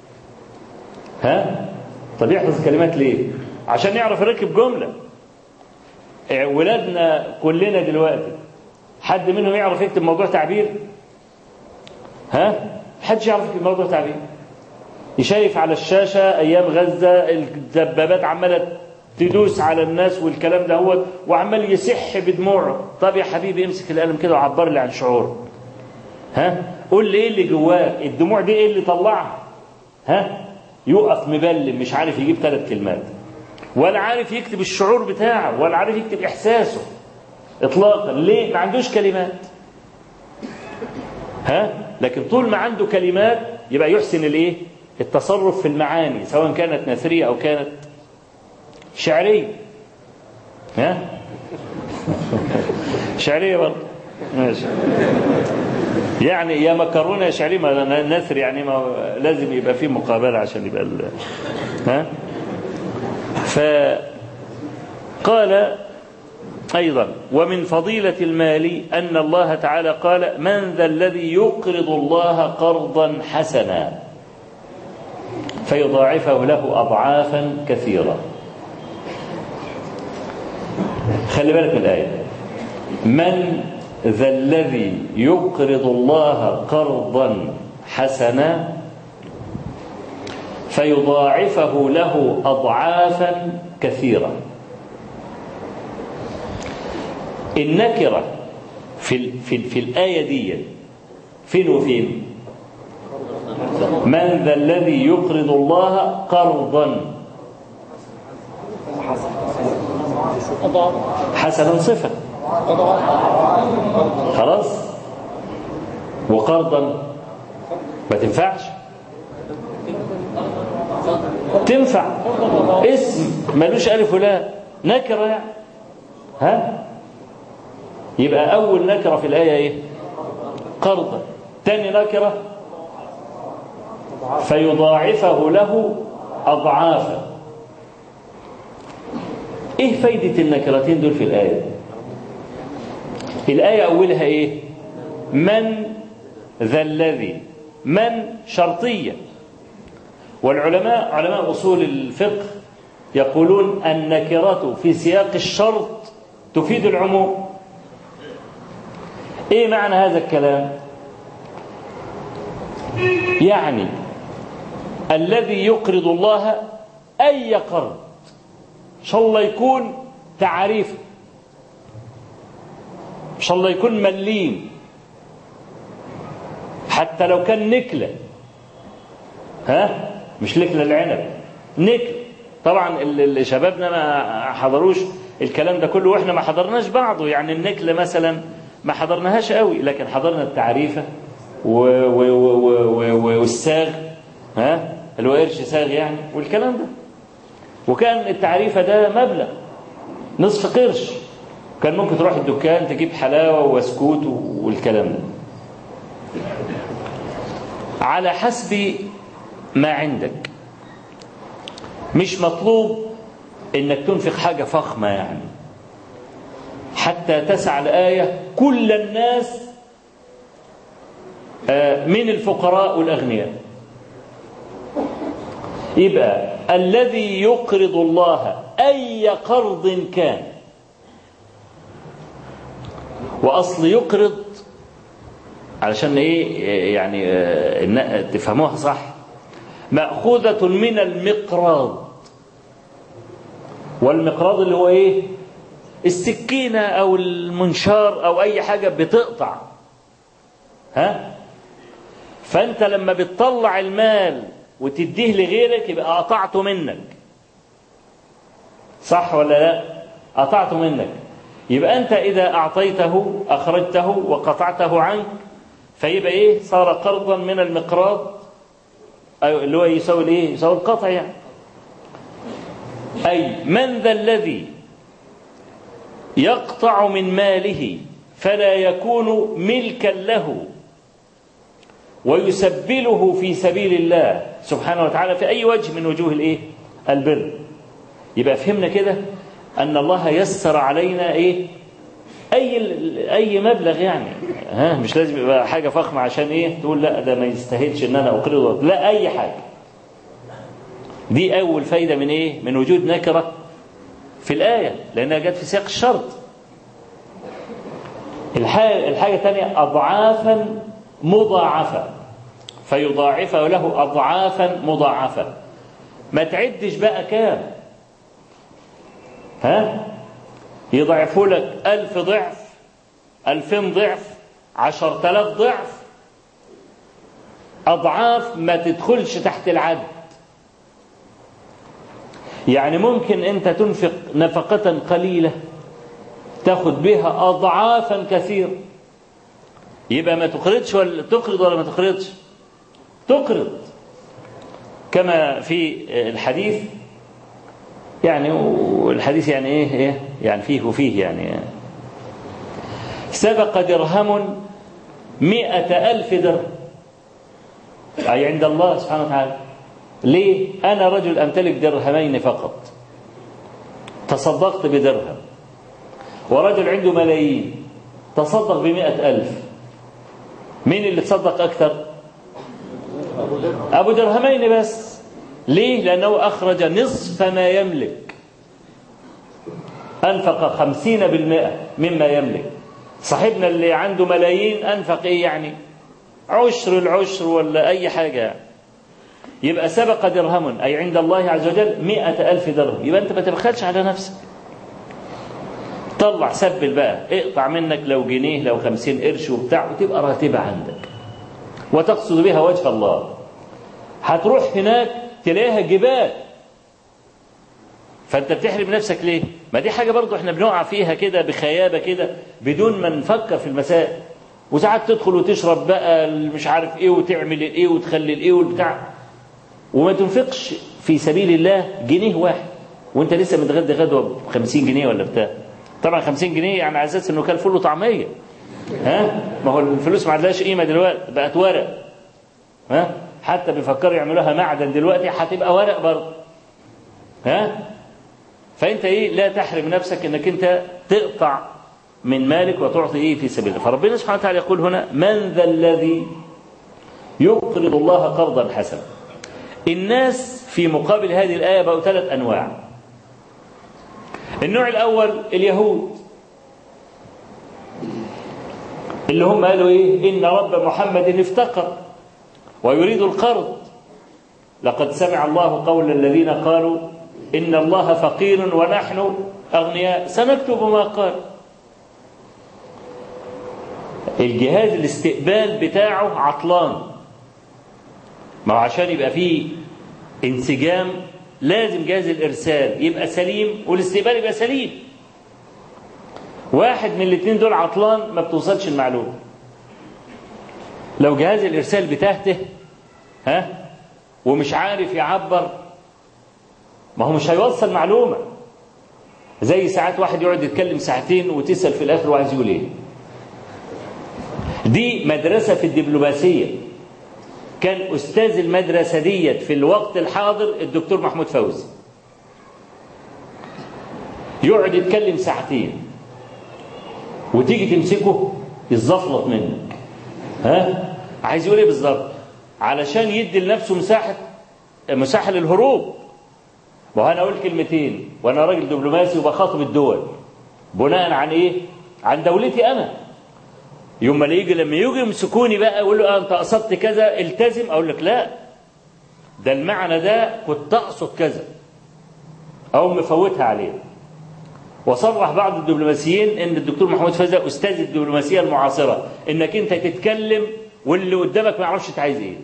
ها طب يحفظ الكلمات ليه عشان يعرف يركب جمله ولادنا كلنا دلوقتي حد منهم يعرف يكتب موضوع تعبير ها حدش يعرف يكتب موضوع تعبير يشايف على الشاشة أيام غزة الدبابات عمالة تدوس على الناس والكلام ده هو وعمال يسح بدموعه طب يا حبيبي امسك القلم كده وعبر لي عن شعور ها قول لي ايه اللي جواك الدموع دي ايه اللي طلعها ها يقف مبلم مش عارف يجيب ثلاث كلمات ولا عارف يكتب الشعور بتاعه ولا عارف يكتب احساسه اطلاقا ليه ما عندوش كلمات ها لكن طول ما عنده كلمات يبقى يحسن الايه التصرف في المعاني سواء كانت نثريه او كانت شعريه ها شعريه برضه ماشي يعني يا مكرونه يا شعريه ما نثر يعني ما لازم يبقى في مقابله عشان يبقى ال... ها فقال أيضا ومن فضيلة المال أن الله تعالى قال من ذا الذي يقرض الله قرضا حسنا فيضاعفه له أضعافا كثيرة خلي بالك من الآية من ذا الذي يقرض الله قرضا حسنا فيضاعفه له أضعافا كثيرة النكرة في, في, في الآية دي فين وفين من ذا الذي يقرض الله قرضا حسنا صفة خلاص وقرضا ما تنفعش تنفع اسم ملوش ألف ولا نكرة يعني ها يبقى أول نكرة في الآية إيه قرضا تاني نكرة فيضاعفه له أضعافا ايه فايدة النكرتين دول في الآية الآية أولها ايه من ذا الذي من شرطية والعلماء علماء أصول الفقه يقولون النكرة في سياق الشرط تفيد العموم ايه معنى هذا الكلام يعني الذي يقرض الله اي قرض ان شاء الله يكون تعريف ان شاء الله يكون مليم حتى لو كان نكله ها مش نكله العنب نكله طبعا اللي شبابنا ما حضروش الكلام ده كله واحنا ما حضرناش بعضه يعني النكله مثلا ما حضرناهاش قوي لكن حضرنا التعريفه والساغ ها اللي هو قرش ساغ يعني والكلام ده وكان التعريفه ده مبلغ نصف قرش كان ممكن تروح الدكان تجيب حلاوه وسكوت والكلام ده على حسب ما عندك مش مطلوب انك تنفق حاجه فخمه يعني حتى تسع الآية كل الناس من الفقراء والأغنياء يبقى الذي يقرض الله أي قرض كان وأصل يقرض علشان إيه يعني تفهموها صح مأخوذة من المقراض والمقراض اللي هو إيه السكينة أو المنشار أو أي حاجة بتقطع ها فأنت لما بتطلع المال وتديه لغيرك يبقى قطعته منك صح ولا لا قطعته منك يبقى أنت إذا أعطيته أخرجته وقطعته عنك فيبقى إيه صار قرضا من المقراض اللي هو يساوي الإيه يساوي القطع يعني أي من ذا الذي يقطع من ماله فلا يكون ملكا له ويسبله في سبيل الله سبحانه وتعالى في أي وجه من وجوه الإيه؟ البر يبقى فهمنا كده أن الله يسر علينا إيه؟ أي أي مبلغ يعني ها مش لازم يبقى حاجة فخمة عشان إيه؟ تقول لا ده ما يستاهلش إن أنا أقرضه لا أي حاجة دي أول فايدة من إيه؟ من وجود نكرة في الآية لأنها جت في سياق الشرط الحاجة, الحاجة الثانية أضعافا مضاعفة فيضاعفه له أضعافا مضاعفة ما تعدش بقى كام ها يضعفوا لك ألف ضعف ألفين ضعف عشر تلاف ضعف أضعاف ما تدخلش تحت العد يعني ممكن أنت تنفق نفقة قليلة تاخد بها أضعافا كثيرة يبقى ما تقرضش ولا تقرض ولا ما تقرضش تقرض كما في الحديث يعني والحديث يعني ايه, إيه يعني فيه وفيه يعني سبق درهم مئة ألف درهم أي عند الله سبحانه وتعالى ليه أنا رجل أمتلك درهمين فقط تصدقت بدرهم ورجل عنده ملايين تصدق بمئة ألف مين اللي تصدق أكثر أبو درهمين بس ليه لأنه أخرج نصف ما يملك أنفق خمسين بالمئة مما يملك صاحبنا اللي عنده ملايين أنفق إيه يعني عشر العشر ولا أي حاجة يبقى سبق درهم أي عند الله عز وجل مئة ألف درهم يبقى أنت ما تبخلش على نفسك طلع سبل بقى اقطع منك لو جنيه لو خمسين قرش وبتاع وتبقى راتبة عندك وتقصد بها وجه الله هتروح هناك تلاقيها جبال فانت بتحرم نفسك ليه ما دي حاجة برضو احنا بنقع فيها كده بخيابة كده بدون ما نفكر في المسائل وساعات تدخل وتشرب بقى مش عارف ايه وتعمل الايه وتخلي الايه والبتاع وما تنفقش في سبيل الله جنيه واحد وانت لسه متغدى غدوه ب 50 جنيه ولا بتاع طبعا 50 جنيه يعني على اساس انه كان فول وطعميه ها ما هو الفلوس ما عندهاش قيمه دلوقتي بقت ورق ها حتى بيفكروا يعملوها معدن دلوقتي هتبقى ورق برضه ها فانت ايه لا تحرم نفسك انك انت تقطع من مالك وتعطي ايه في سبيل الله فربنا سبحانه وتعالى يقول هنا من ذا الذي يقرض الله قرضا حسنا الناس في مقابل هذه الآية بقوا ثلاث أنواع النوع الأول اليهود اللي هم قالوا إيه إن رب محمد افتقر ويريد القرض لقد سمع الله قول الذين قالوا إن الله فقير ونحن أغنياء سنكتب ما قال الجهاز الاستقبال بتاعه عطلان ما هو عشان يبقى فيه انسجام لازم جهاز الارسال يبقى سليم والاستقبال يبقى سليم واحد من الاثنين دول عطلان ما بتوصلش المعلومه لو جهاز الارسال بتهته ها ومش عارف يعبر ما هو مش هيوصل معلومه زي ساعات واحد يقعد يتكلم ساعتين وتسال في الاخر وعايز يقول ايه دي مدرسه في الدبلوماسيه كان أستاذ المدرسة ديت في الوقت الحاضر الدكتور محمود فوزي يقعد يتكلم ساعتين وتيجي تمسكه يتزفلط منك ها عايز يقول ايه بالظبط علشان يدي لنفسه مساحة مساحة للهروب ما هو انا اقول كلمتين وانا راجل دبلوماسي وبخاطب الدول بناء عن ايه عن دولتي انا يوم ما يجي لما يجي يمسكوني بقى يقول له انت قصدت كذا التزم اقول لك لا ده المعنى ده كنت اقصد كذا او مفوتها عليه وصرح بعض الدبلوماسيين ان الدكتور محمود فوزي استاذ الدبلوماسيه المعاصره انك انت تتكلم واللي قدامك ما يعرفش انت عايز ايه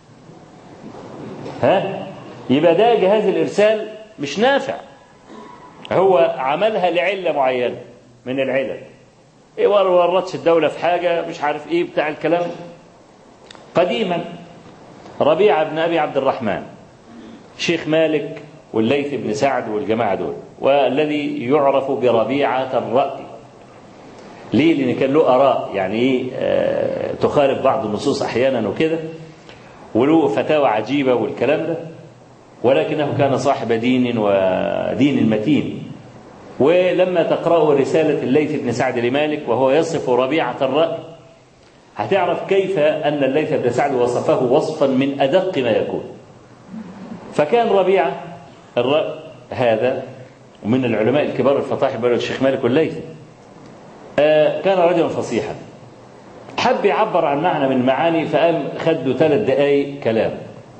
ها يبقى ده جهاز الارسال مش نافع هو عملها لعله معينه من العلل إيه ورطش الدولة في حاجة مش عارف إيه بتاع الكلام قديما ربيعة بن أبي عبد الرحمن شيخ مالك والليث بن سعد والجماعة دول والذي يعرف بربيعة الرأي ليه؟ لأن كان له آراء يعني إيه آه تخالف بعض النصوص أحيانا وكده وله فتاوى عجيبة والكلام ده ولكنه كان صاحب دين ودين متين ولما تقرأوا رسالة الليث بن سعد لمالك وهو يصف ربيعة الرأي هتعرف كيف أن الليث بن سعد وصفه وصفا من أدق ما يكون فكان ربيعة الرأي هذا ومن العلماء الكبار الفطاحل بلد الشيخ مالك والليث آه كان رجلا فصيحا حب يعبر عن معنى من المعاني فقام خد له ثلاث دقايق كلام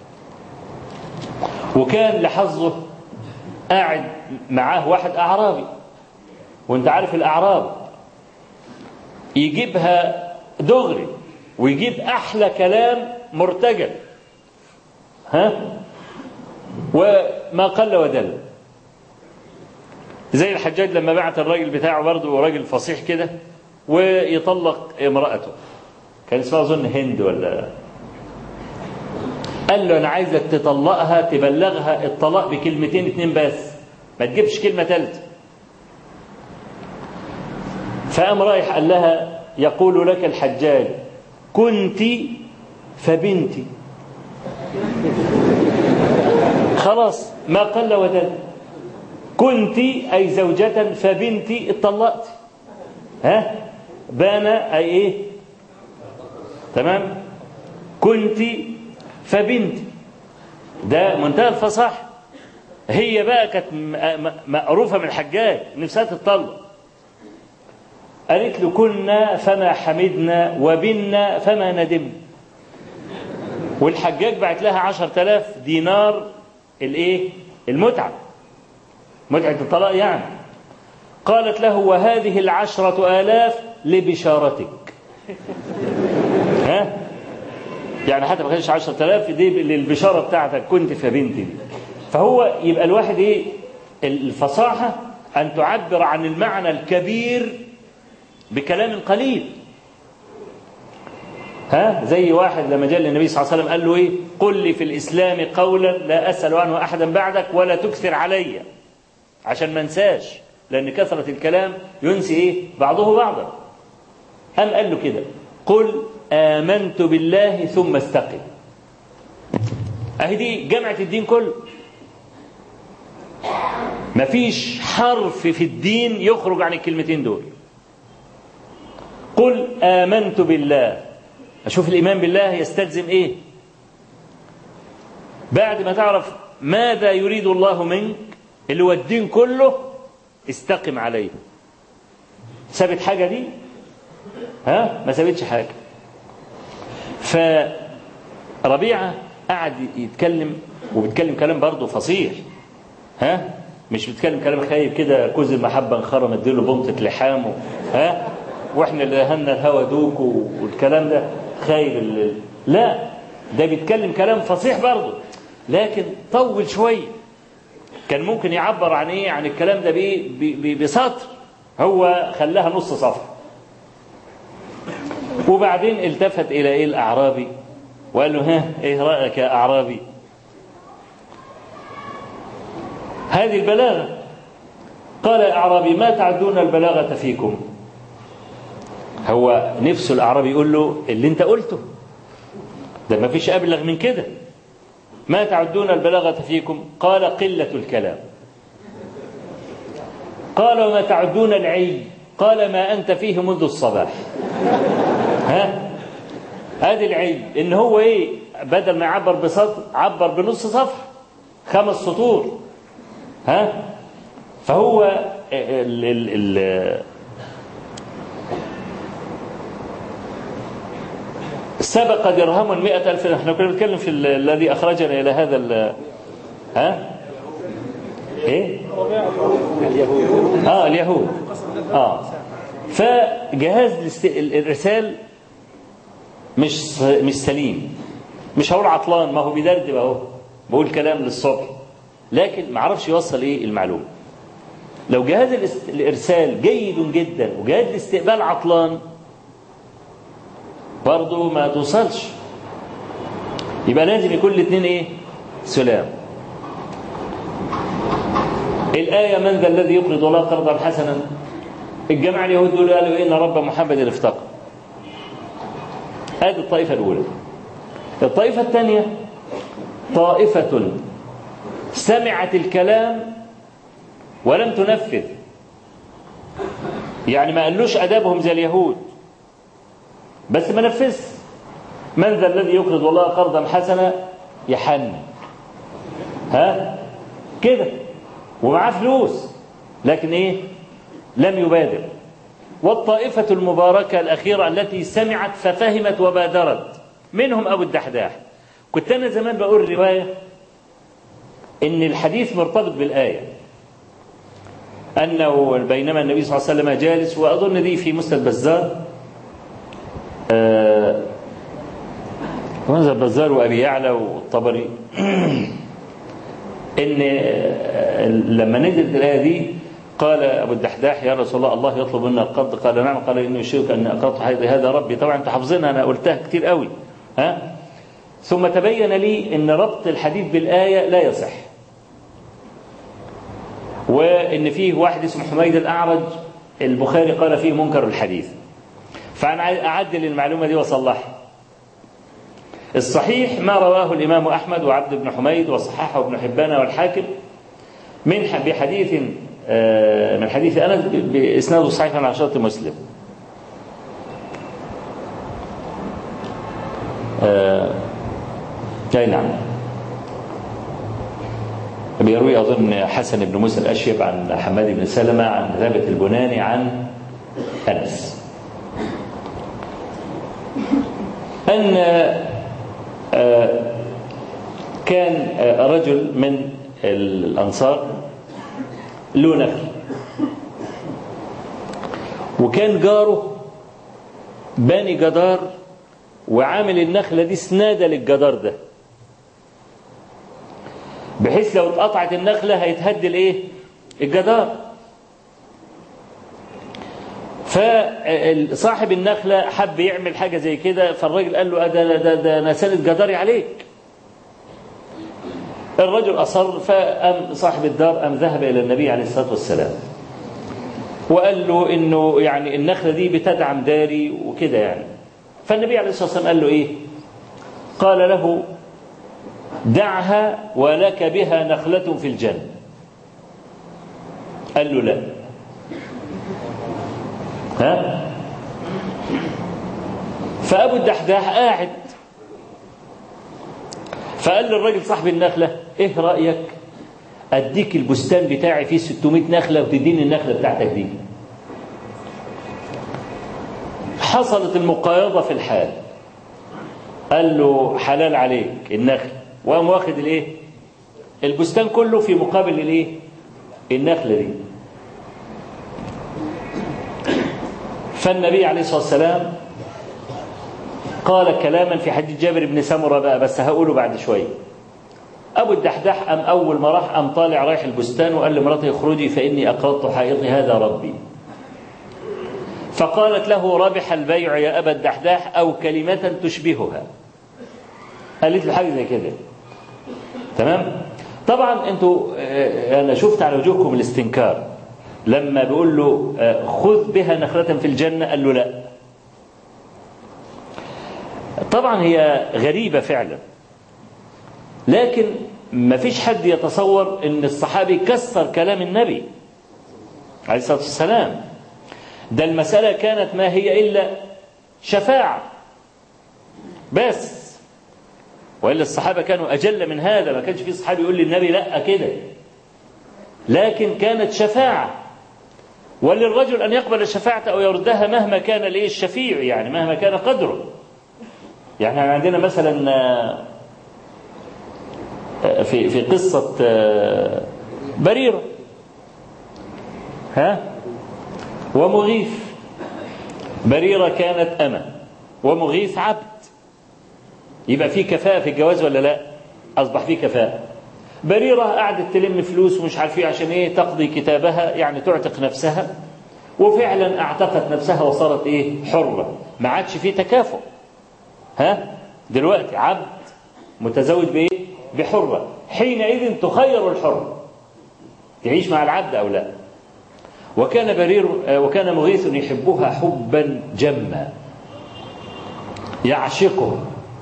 وكان لحظه قاعد معاه واحد أعرابي وانت عارف الأعراب يجيبها دغري ويجيب أحلى كلام مرتجل ها وما قل ودل زي الحجاج لما بعت الراجل بتاعه برضه راجل فصيح كده ويطلق امرأته كان اسمها أظن هند ولا قال له أنا عايزك تطلقها تبلغها الطلاق بكلمتين اتنين بس ما تجيبش كلمة ثالثة فقام رايح قال لها يقول لك الحجاج كنت فبنتي خلاص ما قل ودل كنت أي زوجة فبنتي اتطلقت ها بان أي إيه تمام كنت فبنتي ده منتهى الفصاحة هي بقى كانت مقروفة من الحجاج نفسها تتطلق قالت له كنا فما حمدنا وبنا فما ندمنا والحجاج بعت لها عشر تلاف دينار الايه المتعة متعة الطلاق يعني قالت له وهذه العشرة آلاف لبشارتك ها يعني حتى ما كانش عشرة آلاف دي للبشارة بتاعتك كنت في بنتي دي فهو يبقى الواحد ايه الفصاحة أن تعبر عن المعنى الكبير بكلام قليل ها زي واحد لما جاء للنبي صلى الله عليه وسلم قال له ايه قل لي في الاسلام قولا لا اسال عنه احدا بعدك ولا تكثر علي عشان ما انساش لان كثره الكلام ينسي ايه بعضه بعضا قام قال له كده قل امنت بالله ثم استقم اهي دي جامعه الدين كله مفيش حرف في الدين يخرج عن الكلمتين دول قل آمنت بالله أشوف الإيمان بالله يستلزم إيه بعد ما تعرف ماذا يريد الله منك اللي هو الدين كله استقم عليه سابت حاجة دي ها ما سابتش حاجة فربيعة قعد يتكلم وبيتكلم كلام برضه فصيح ها مش بيتكلم كلام خايب كده كوز المحبة انخرم اديله بنطة لحامه ها واحنا اللي دهنا الهوى دوك والكلام ده خايب اللي لا ده بيتكلم كلام فصيح برضه لكن طول شويه كان ممكن يعبر عن ايه عن الكلام ده بايه بسطر هو خلاها نص صفحه وبعدين التفت الى ايه الاعرابي وقال له ها ايه رايك يا اعرابي هذه البلاغه قال يا اعرابي ما تعدون البلاغه فيكم هو نفسه الاعرابي يقول له اللي انت قلته ده ما فيش ابلغ من كده ما تعدون البلاغة فيكم قال قلة الكلام قال وما تعدون العي قال ما أنت فيه منذ الصباح ها هذه العي إن هو إيه بدل ما يعبر بسطر عبر بنص صفحة خمس سطور ها فهو ال ال ال سبق درهم مئة ألف احنا كنا بنتكلم في الذي أخرجنا إلى هذا ال ها إيه اليهود آه اليهود آه فجهاز الإرسال مش مش سليم مش هقول عطلان ما هو بيدردب أهو بقول كلام للصبح لكن ما عرفش يوصل إيه المعلومة لو جهاز الإرسال جيد جدا وجهاز الاستقبال عطلان برضه ما توصلش يبقى لازم يكون الاثنين ايه سلام الآية من ذا الذي يقرض الله قرضا حسنا الجماعة اليهود دول قالوا إن رب محمد افتقر هذه الطائفة الأولى الطائفة الثانية طائفة سمعت الكلام ولم تنفذ يعني ما قالوش أدابهم زي اليهود بس ما نفذش من ذا الذي يقرض الله قرضا حسنا يحن ها كده ومعاه فلوس لكن ايه لم يبادر والطائفة المباركة الأخيرة التي سمعت ففهمت وبادرت منهم أبو الدحداح كنت أنا زمان بقول رواية إن الحديث مرتبط بالآية أنه بينما النبي صلى الله عليه وسلم جالس وأظن دي في مسند بزار منذر البزار وأبي يعلى والطبري إن لما نزلت الآية دي قال أبو الدحداح يا رسول الله الله يطلب منا القرض قال نعم قال إنه يشيرك أن أقرضت حيض هذا ربي طبعا أنتوا حافظينها أنا قلتها كتير قوي ها ثم تبين لي أن ربط الحديث بالآية لا يصح وإن فيه واحد اسمه حميد الأعرج البخاري قال فيه منكر الحديث فأنا أعدل المعلومة دي وأصلحها الصحيح ما رواه الإمام أحمد وعبد بن حميد وصححه ابن حبان والحاكم من بحديث من حديث أنس بإسناده صحيح على شرط مسلم أي نعم بيروي أظن حسن بن موسى الأشيب عن حماد بن سلمة عن ثابت البناني عن أنس أن كان رجل من الأنصار له نخل وكان جاره باني جدار وعامل النخلة دي سنادة للجدار ده بحيث لو اتقطعت النخلة هيتهد الايه الجدار فصاحب النخلة حب يعمل حاجة زي كده فالراجل قال له ده ده ده انا سند جداري عليك الرجل أصر فأم صاحب الدار أم ذهب إلى النبي عليه الصلاة والسلام وقال له إنه يعني النخلة دي بتدعم داري وكده يعني فالنبي عليه الصلاة والسلام قال له إيه قال له دعها ولك بها نخلة في الجنة قال له لا ها فأبو الدحداح قاعد فقال للراجل صاحب النخلة ايه رأيك اديك البستان بتاعي فيه 600 نخلة وتديني النخلة بتاعتك دي حصلت المقايضة في الحال قال له حلال عليك النخل وقام واخد الايه البستان كله في مقابل الايه النخلة دي فالنبي عليه الصلاة والسلام قال كلاما في حديث جابر بن سمرة بقى بس هقوله بعد شوية أبو الدحداح أم أول ما راح أم طالع رايح البستان وقال لمراته اخرجي فإني أقرضت حائطي هذا ربي فقالت له ربح البيع يا أبا الدحداح أو كلمة تشبهها قالت له حاجة زي كده تمام طبعا انتوا انا شفت على وجوهكم الاستنكار لما بيقول له خذ بها نخلة في الجنة قال له لا طبعا هي غريبة فعلا لكن ما فيش حد يتصور ان الصحابي كسر كلام النبي عليه الصلاة والسلام ده المسألة كانت ما هي إلا شفاعة بس وإلا الصحابة كانوا أجل من هذا ما كانش في صحابي يقول للنبي لا كده لكن كانت شفاعة وللرجل أن يقبل الشفاعة أو يردها مهما كان ليه الشفيع يعني مهما كان قدره يعني عندنا مثلا في في قصة بريرة ها ومغيث بريرة كانت أمة ومغيث عبد يبقى في كفاءة في الجواز ولا لا أصبح في كفاءة بريرة قعدت تلم فلوس ومش عارف ايه عشان ايه تقضي كتابها يعني تعتق نفسها وفعلا اعتقت نفسها وصارت ايه حرة ما عادش في تكافؤ ها دلوقتي عبد متزوج بايه بحرة حينئذ تخير الحر تعيش مع العبد او لا وكان برير وكان مغيث يحبها حبا جما يعشقه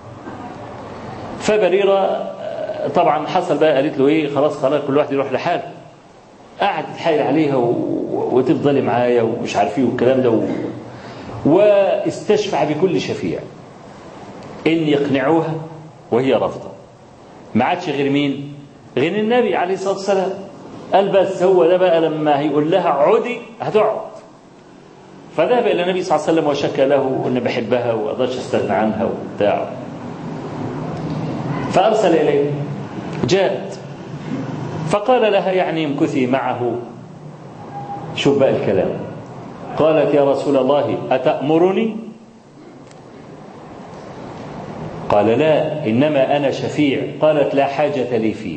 فبريرة طبعا حصل بقى قالت له ايه خلاص خلاص كل واحد يروح لحاله قعد تتحايل عليها و... وتفضلي معايا ومش عارف ايه والكلام ده و... واستشفع بكل شفيع ان يقنعوها وهي رافضه ما عادش غير مين غير النبي عليه الصلاه والسلام قال بس هو ده بقى لما هيقول لها عدي هتقعد فذهب الى النبي صلى الله عليه وسلم وشكى له ان بحبها واقدرش استغنى عنها وبتاع فارسل اليه جاءت فقال لها يعني امكثي معه شوف بقى الكلام قالت يا رسول الله أتأمرني قال لا إنما أنا شفيع قالت لا حاجة لي فيه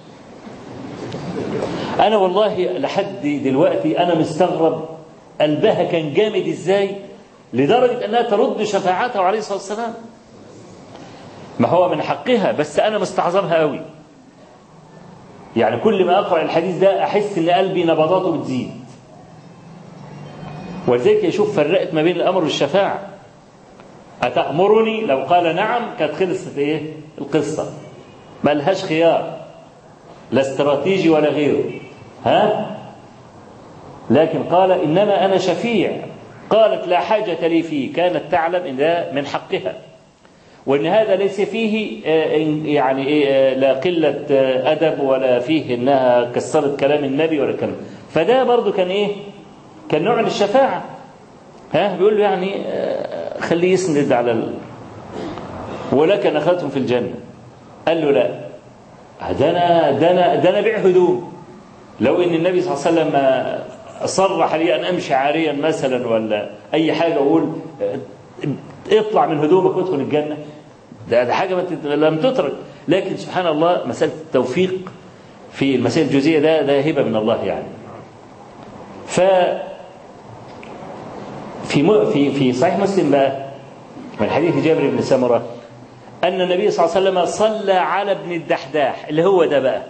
أنا والله لحد دلوقتي أنا مستغرب قلبها كان جامد إزاي لدرجة أنها ترد شفاعته عليه الصلاة والسلام ما هو من حقها بس أنا مستعظمها قوي يعني كل ما أقرأ الحديث ده أحس إن قلبي نبضاته بتزيد ولذلك يشوف فرقت ما بين الأمر والشفاعة أتأمرني لو قال نعم كانت خلصت إيه القصة ما لهاش خيار لا استراتيجي ولا غيره ها لكن قال إنما أنا شفيع قالت لا حاجة لي فيه كانت تعلم إن ده من حقها وان هذا ليس فيه يعني لا قله ادب ولا فيه انها كسرت كلام النبي ولا كلام فده برضو كان ايه كان نوع من الشفاعه ها بيقول له يعني خليه يسند على ال... ولك نخلتهم في الجنه قال له لا ده انا ده انا ده انا بيع هدوم لو ان النبي صلى الله عليه وسلم صرح لي ان امشي عاريا مثلا ولا اي حاجه اقول اطلع من هدومك وادخل الجنه ده, ده حاجة لم تترك لكن سبحان الله مسألة التوفيق في المسائل الجزئية ده ده هبة من الله يعني ف في في في صحيح مسلم بقى من حديث جابر بن سمرة أن النبي صلى الله عليه وسلم صلى على ابن الدحداح اللي هو ده بقى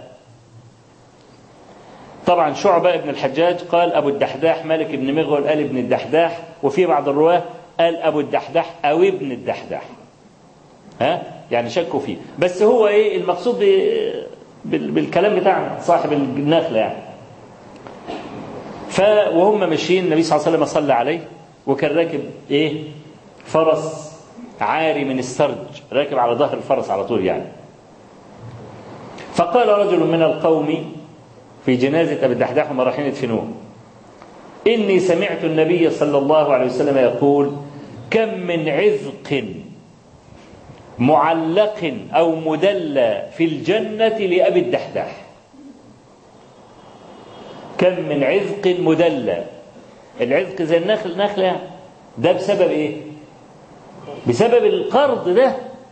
طبعا شعبة ابن الحجاج قال أبو الدحداح مالك بن مغول قال ابن الدحداح وفي بعض الرواه قال أبو الدحداح أو ابن الدحداح ها يعني شكوا فيه بس هو ايه المقصود بالكلام بتاعنا صاحب النخله يعني ف وهم ماشيين النبي صلى الله عليه وسلم صلى عليه وكان راكب ايه فرس عاري من السرج راكب على ظهر الفرس على طول يعني فقال رجل من القوم في جنازة أبي الدحداح وما رايحين يدفنوه إني سمعت النبي صلى الله عليه وسلم يقول كم من عذق معلق أو مدلى في الجنة لأبي الدحداح كم من عذق مدلى العذق زي النخل نخلة ده بسبب ايه بسبب القرض ده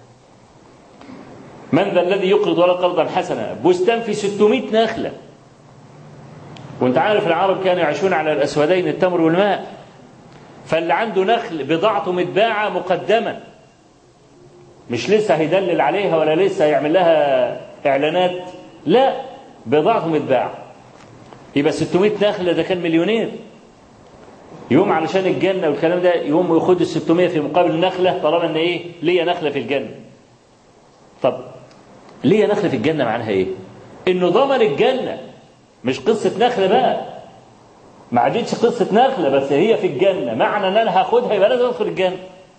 من ذا الذي يقرض ولا قرضا حسنا بستان في 600 نخلة وانت عارف العرب كانوا يعيشون على الأسودين التمر والماء فاللي عنده نخل بضاعته متباعة مقدما مش لسه هيدلل عليها ولا لسه هيعمل لها إعلانات لا بضاعته متباعة يبقى 600 نخلة ده كان مليونير يوم علشان الجنة والكلام ده يوم ياخد ال 600 في مقابل النخلة طالما ان ايه ليا نخلة في الجنة طب ليا نخلة في الجنة معناها ايه انه ضمن الجنة مش قصة نخلة بقى ما عادتش قصة نخلة بس هي في الجنة معنى ان انا هاخدها يبقى لازم ادخل الجنة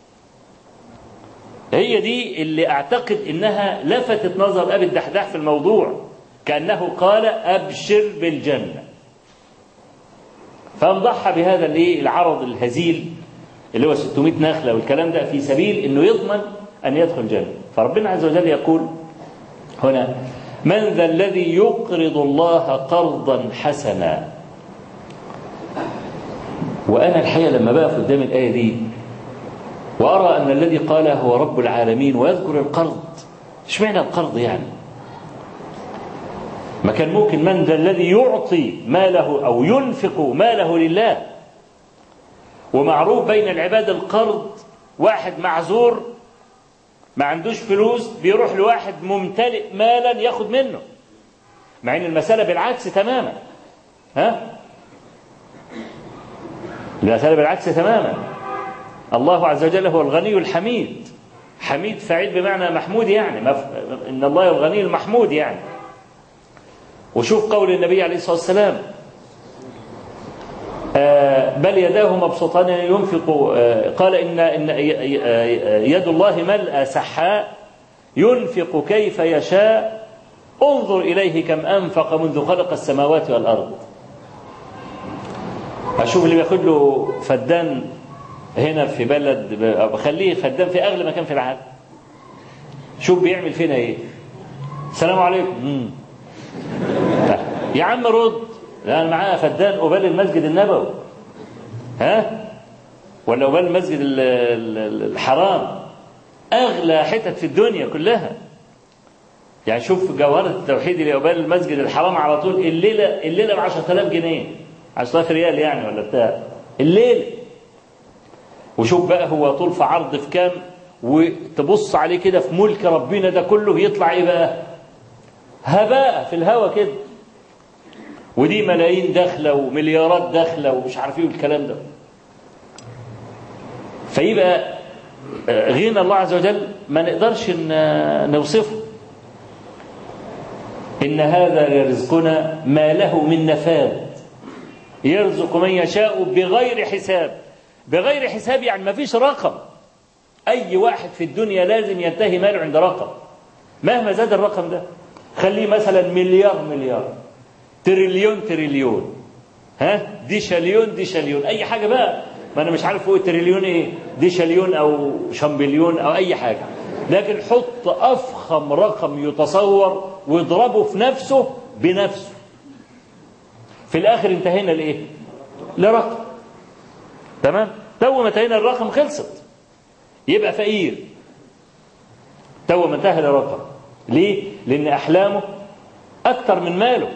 هي دي اللي اعتقد انها لفتت نظر ابي الدحداح في الموضوع كانه قال ابشر بالجنه فانضحى بهذا الايه العرض الهزيل اللي هو 600 نخله والكلام ده في سبيل انه يضمن ان يدخل الجنه فربنا عز وجل يقول هنا من ذا الذي يقرض الله قرضا حسنا وانا الحقيقه لما بقف قدام الايه دي وارى ان الذي قال هو رب العالمين ويذكر القرض اشمعنى القرض يعني ما كان ممكن من ذا الذي يعطي ماله أو ينفق ماله لله ومعروف بين العباد القرض واحد معذور ما عندوش فلوس بيروح لواحد ممتلئ مالا ياخد منه مع ان المسألة بالعكس تماما ها المسألة بالعكس تماما الله عز وجل هو الغني الحميد حميد فعيل بمعنى محمود يعني مف... ان الله الغني المحمود يعني وشوف قول النبي عليه الصلاة والسلام آه بل يداه مبسوطان ينفق آه قال إن, إن يد الله ملأ سحاء ينفق كيف يشاء انظر إليه كم أنفق منذ خلق السماوات والأرض أشوف اللي بياخد له فدان هنا في بلد بخليه فدان في أغلى مكان في العالم شوف بيعمل فينا إيه السلام عليكم مم. يا عم رد لأن معاه فدان قبال المسجد النبوي ها ولا قبال المسجد الحرام أغلى حتت في الدنيا كلها يعني شوف جوهرة التوحيد اللي قبال المسجد الحرام على طول الليلة الليلة ب 10000 جنيه 10000 ريال يعني ولا بتاع الليلة وشوف بقى هو طول في عرض في كام وتبص عليه كده في ملك ربنا ده كله يطلع ايه بقى هباء في الهوا كده ودي ملايين داخله ومليارات داخله ومش عارف ايه الكلام ده فيبقى غنى الله عز وجل ما نقدرش نوصفه ان هذا رزقنا ما له من نفاد يرزق من يشاء بغير حساب بغير حساب يعني ما فيش رقم اي واحد في الدنيا لازم ينتهي ماله عند رقم مهما زاد الرقم ده خليه مثلا مليار مليار تريليون تريليون ها دي شاليون دي شاليون اي حاجه بقى ما انا مش عارف فوق التريليون ايه دي شاليون او شامبليون او اي حاجه لكن حط افخم رقم يتصور واضربه في نفسه بنفسه في الاخر انتهينا لايه لرقم تمام تو ما انتهينا الرقم خلصت يبقى فقير تو ما انتهى لرقم ليه لان احلامه اكتر من ماله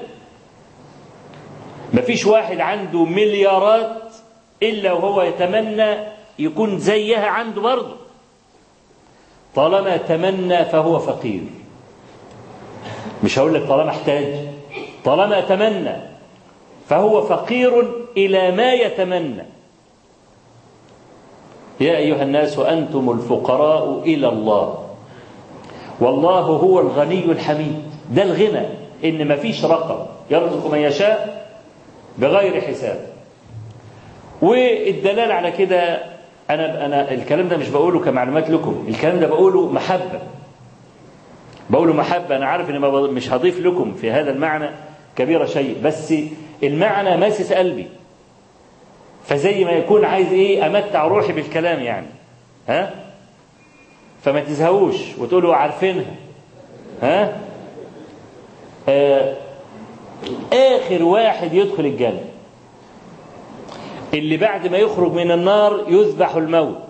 مفيش واحد عنده مليارات إلا وهو يتمنى يكون زيها عنده برضه طالما تمنى فهو فقير مش هقول لك طالما احتاج طالما تمنى فهو فقير إلى ما يتمنى يا أيها الناس أنتم الفقراء إلى الله والله هو الغني الحميد ده الغنى إن مفيش رقم يرزق من يشاء بغير حساب والدلالة على كده أنا أنا الكلام ده مش بقوله كمعلومات لكم الكلام ده بقوله محبة بقوله محبة أنا عارف إن مش هضيف لكم في هذا المعنى كبير شيء بس المعنى ماسس قلبي فزي ما يكون عايز ايه امتع روحي بالكلام يعني ها فما تزهقوش وتقولوا عارفينها ها آه اخر واحد يدخل الجنه اللي بعد ما يخرج من النار يذبح الموت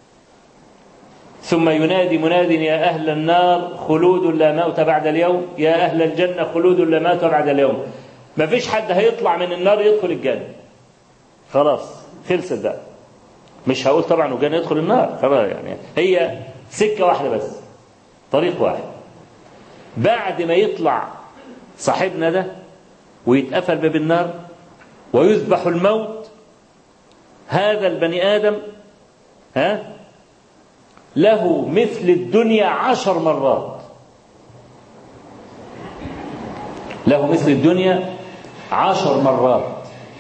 ثم ينادي مناد يا أهل النار خلود لا موت بعد اليوم يا أهل الجنة خلود لا موت بعد اليوم ما فيش حد هيطلع من النار يدخل الجنة خلاص خلصت ده مش هقول طبعا وجنة يدخل النار خلاص يعني هي سكة واحدة بس طريق واحد بعد ما يطلع صاحبنا ده ويتقفل باب النار ويذبح الموت هذا البني آدم ها له مثل الدنيا عشر مرات له مثل الدنيا عشر مرات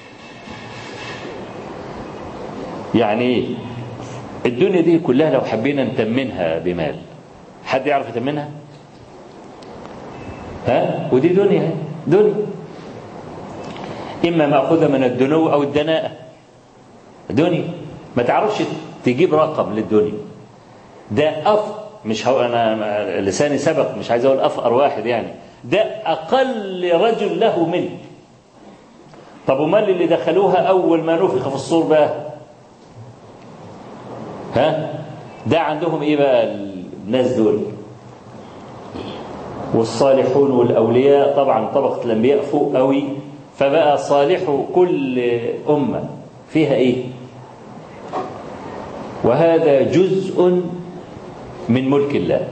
يعني ايه الدنيا دي كلها لو حبينا نتمنها بمال حد يعرف يتمنها ها ودي دنيا دنيا اما ماخوذه من الدنو او الدناءه دنيا ما تعرفش تجيب رقم للدنيا ده أف مش هو أنا لساني سبق مش عايز أقول أفقر واحد يعني ده أقل رجل له ملك طب ومال اللي دخلوها أول ما نفخ في الصور بقى ها ده عندهم إيه بقى الناس دول والصالحون والأولياء طبعا طبقة الأنبياء فوق قوي فبقى صالح كل أمة فيها إيه وهذا جزء من ملك الله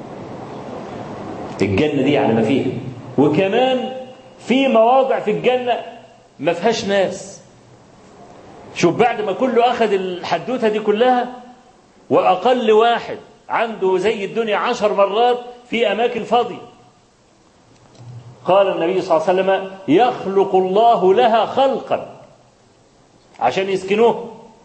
الجنة دي على ما فيها وكمان في مواضع في الجنة ما فيهاش ناس شوف بعد ما كله أخذ الحدوتة دي كلها وأقل واحد عنده زي الدنيا عشر مرات في أماكن فاضية قال النبي صلى الله عليه وسلم يخلق الله لها خلقا عشان يسكنوه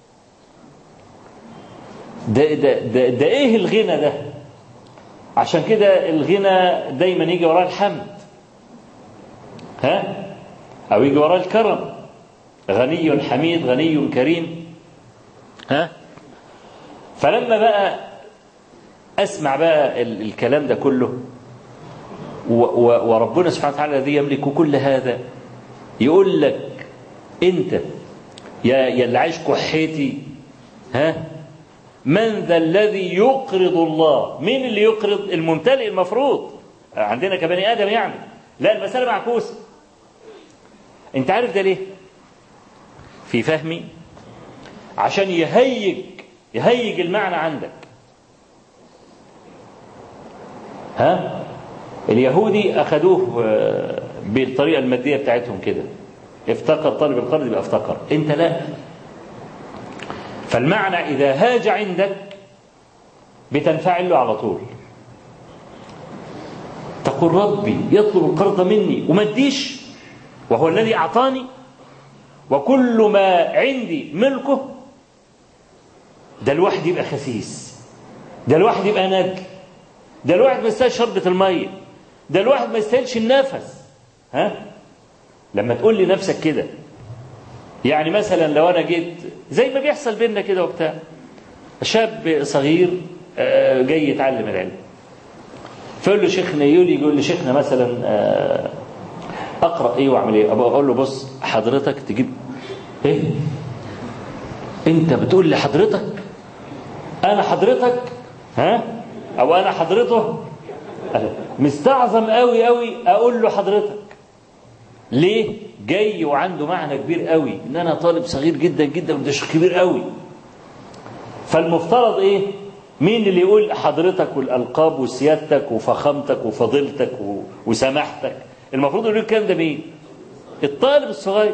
ده, ده, ده, ده ايه الغنى ده عشان كده الغنى دايما يجي وراه الحمد ها او يجي وراه الكرم غني حميد غني كريم ها فلما بقى اسمع بقى الكلام ده كله وربنا سبحانه وتعالى الذي يملك كل هذا يقول لك انت يا يا اللي عايش كحيتي ها من ذا الذي يقرض الله مين اللي يقرض الممتلئ المفروض عندنا كبني ادم يعني لا المساله معكوسه انت عارف ده ليه في فهمي عشان يهيج يهيج المعنى عندك ها اليهودي اخذوه بالطريقه الماديه بتاعتهم كده افتقر طالب القرض يبقى افتقر انت لا فالمعنى إذا هاج عندك بتنفعل له على طول تقول ربي يطلب القرض مني وما اديش وهو الذي أعطاني وكل ما عندي ملكه ده الواحد يبقى خسيس ده الواحد يبقى ندل ده الواحد ما يستاهلش شربة المية ده الواحد ما يستاهلش النفس ها لما تقول لنفسك كده يعني مثلا لو انا جيت زي ما بيحصل بينا كده وبتاع شاب صغير جاي يتعلم العلم فيقول له شيخنا يقول يقول لي شيخنا مثلا اقرا ايه واعمل ايه ابقى اقول له بص حضرتك تجيب ايه انت بتقول لي حضرتك انا حضرتك ها او انا حضرته مستعظم قوي قوي اقول له حضرتك ليه جاي وعنده معنى كبير قوي ان انا طالب صغير جدا جدا وده شيخ كبير قوي فالمفترض ايه مين اللي يقول حضرتك والالقاب وسيادتك وفخامتك وفضيلتك وسماحتك المفروض يقول الكلام ده مين الطالب الصغير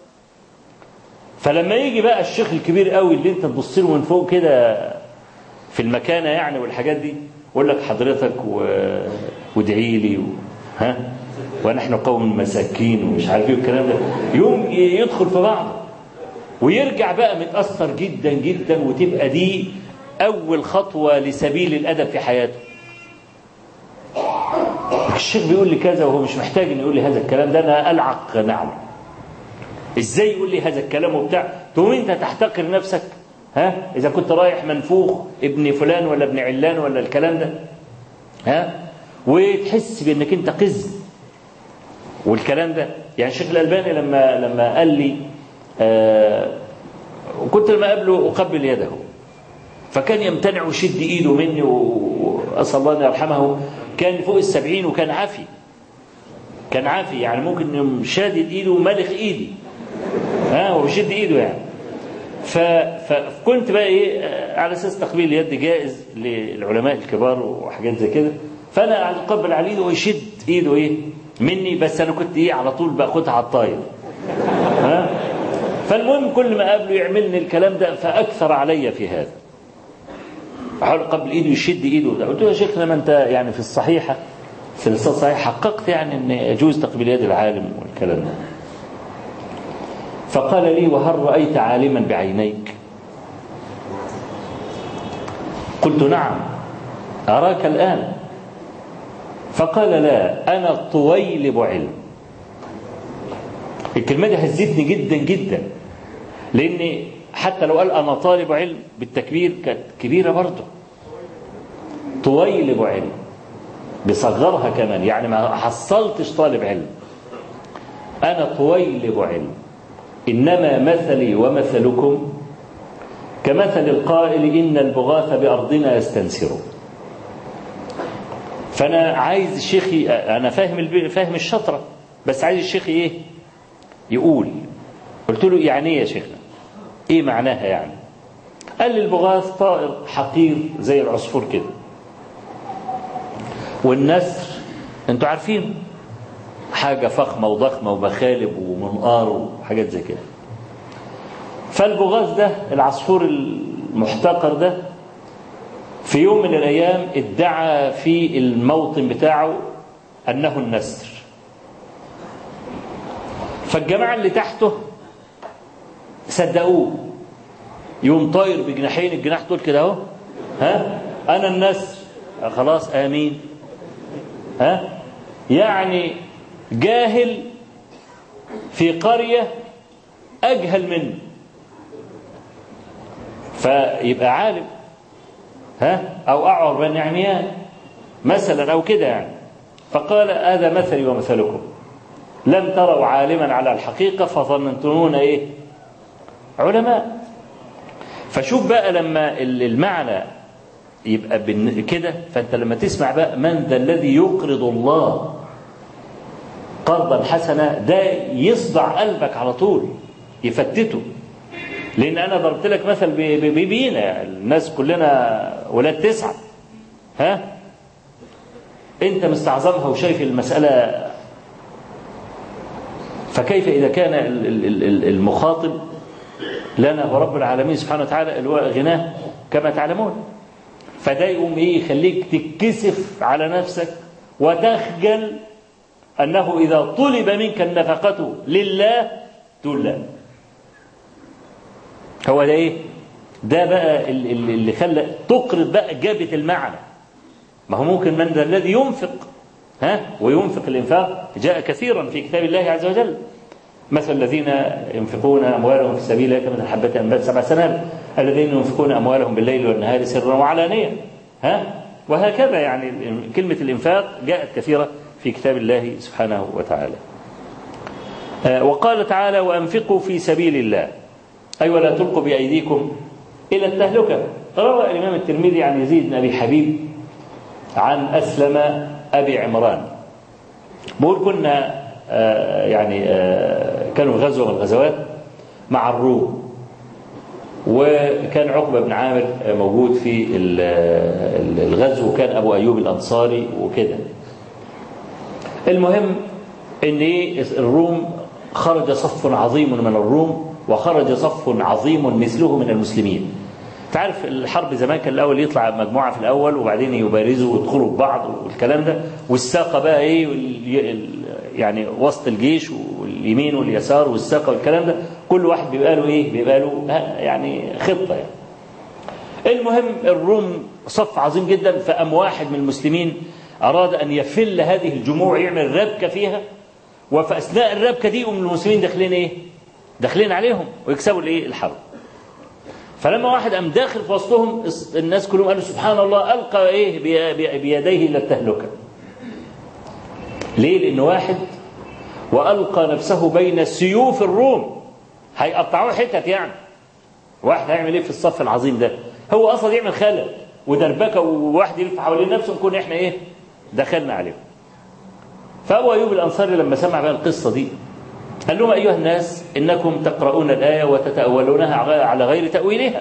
فلما يجي بقى الشيخ الكبير قوي اللي انت تبص له من فوق كده في المكانه يعني والحاجات دي يقول لك حضرتك و... وادعي لي و... ها ونحن قوم مساكين ومش عارف ايه الكلام ده يوم يدخل في بعض ويرجع بقى متأثر جدا جدا وتبقى دي أول خطوة لسبيل الأدب في حياته الشيخ بيقول لي كذا وهو مش محتاج ان يقول لي هذا الكلام ده انا العق نعم ازاي يقول لي هذا الكلام وبتاع تقوم انت تحتقر نفسك ها اذا كنت رايح منفوخ ابن فلان ولا ابن علان ولا الكلام ده ها وتحس بانك انت قز والكلام ده يعني الشيخ الالباني لما لما قال لي آه وكنت لما اقابله اقبل يده فكان يمتنع ويشد ايده مني واسال الله ان يرحمه كان فوق السبعين وكان عافي كان عافي يعني ممكن شادد ايده ومالخ ايدي ها وبشد ايده يعني ف... فكنت بقى ايه على اساس تقبيل اليد جائز للعلماء الكبار وحاجات زي كده فانا اقبل على ايده ويشد ايده ايه مني بس انا كنت ايه على طول باخدها على الطاير ها فالمهم كل ما قابله يعملني الكلام ده فاكثر علي في هذا احاول اقبل ايده يشد ايده ده قلت له يا شيخ لما انت يعني في الصحيحه في الصحيحه الصحيح حققت يعني ان يجوز تقبيل يد العالم والكلام ده فقال لي وهل رايت عالما بعينيك قلت نعم اراك الان فقال لا انا طويلب علم الكلمه دي هزتني جدا جدا لان حتى لو قال أنا طالب علم بالتكبير كانت كبيرة برضه طويلب علم بصغرها كمان يعني ما حصلتش طالب علم أنا طويلب علم إنما مثلي ومثلكم كمثل القائل إن البغاث بأرضنا يستنسر فأنا عايز الشيخ أنا فاهم فاهم الشطرة بس عايز الشيخ إيه يقول قلت له يعني إيه يا شيخنا ايه معناها يعني قال لي البغاث طائر حقير زي العصفور كده والنسر انتوا عارفين حاجة فخمة وضخمة ومخالب ومنقار وحاجات زي كده فالبغاث ده العصفور المحتقر ده في يوم من الأيام ادعى في الموطن بتاعه أنه النسر فالجماعة اللي تحته صدقوه يوم طاير بجناحين الجناح دول كده اهو ها انا النسر خلاص امين ها يعني جاهل في قرية أجهل منه فيبقى عالم ها أو أعور بين عميان مثلا أو كده يعني فقال هذا مثلي ومثلكم لم تروا عالما على الحقيقة فظننتمون إيه علماء فشوف بقى لما المعنى يبقى كده فانت لما تسمع بقى من ذا الذي يقرض الله قرضا حسنا ده يصدع قلبك على طول يفتته لان انا ضربت لك مثل بينا يعني الناس كلنا ولاد تسعه ها انت مستعظمها وشايف المساله فكيف اذا كان المخاطب لنا ورب العالمين سبحانه وتعالى غناه كما تعلمون فده يقوم ايه يخليك تتكسف على نفسك وتخجل انه اذا طلب منك النفقه لله تقول لا هو ده ايه ده بقى اللي خلى تقرض بقى جابت المعنى ما هو ممكن من ذا الذي ينفق ها وينفق الانفاق جاء كثيرا في كتاب الله عز وجل مثل الذين ينفقون اموالهم في سبيل الله كمثل حبه انبات سبع سنابل الذين ينفقون اموالهم بالليل والنهار سرا وعلانيه ها وهكذا يعني كلمه الانفاق جاءت كثيره في كتاب الله سبحانه وتعالى وقال تعالى وانفقوا في سبيل الله اي ولا تلقوا بايديكم الى التهلكه روى الامام الترمذي عن يزيد بن ابي حبيب عن اسلم ابي عمران بقول كنا آه يعني آه كانوا في غزوه من الغزوات مع الروم وكان عقبه بن عامر موجود في الغزو وكان ابو ايوب الانصاري وكده المهم ان الروم خرج صف عظيم من الروم وخرج صف عظيم مثله من المسلمين تعرف الحرب زمان كان الاول يطلع مجموعه في الاول وبعدين يبارزوا ويدخلوا ببعض والكلام ده والساقه بقى ايه يعني وسط الجيش واليمين واليسار والساقه والكلام ده كل واحد بيبقى له ايه بيبقى له يعني خطه يعني المهم الروم صف عظيم جدا فقام واحد من المسلمين اراد ان يفل هذه الجموع يعمل ربكه فيها وفي اثناء الربكه دي يقوم المسلمين داخلين ايه داخلين عليهم ويكسبوا الايه الحرب فلما واحد قام داخل في وسطهم الناس كلهم قالوا سبحان الله القى ايه بيديه الى التهلكه ليه لان واحد والقى نفسه بين سيوف الروم هيقطعوه حتت يعني واحد هيعمل ايه في الصف العظيم ده هو اصلا يعمل خلل ودربكه وواحد يلف حوالين نفسه نكون احنا ايه دخلنا عليهم فابو ايوب الانصاري لما سمع بقى القصه دي قال لهم ايها الناس انكم تقرؤون الايه وتتاولونها على غير تاويلها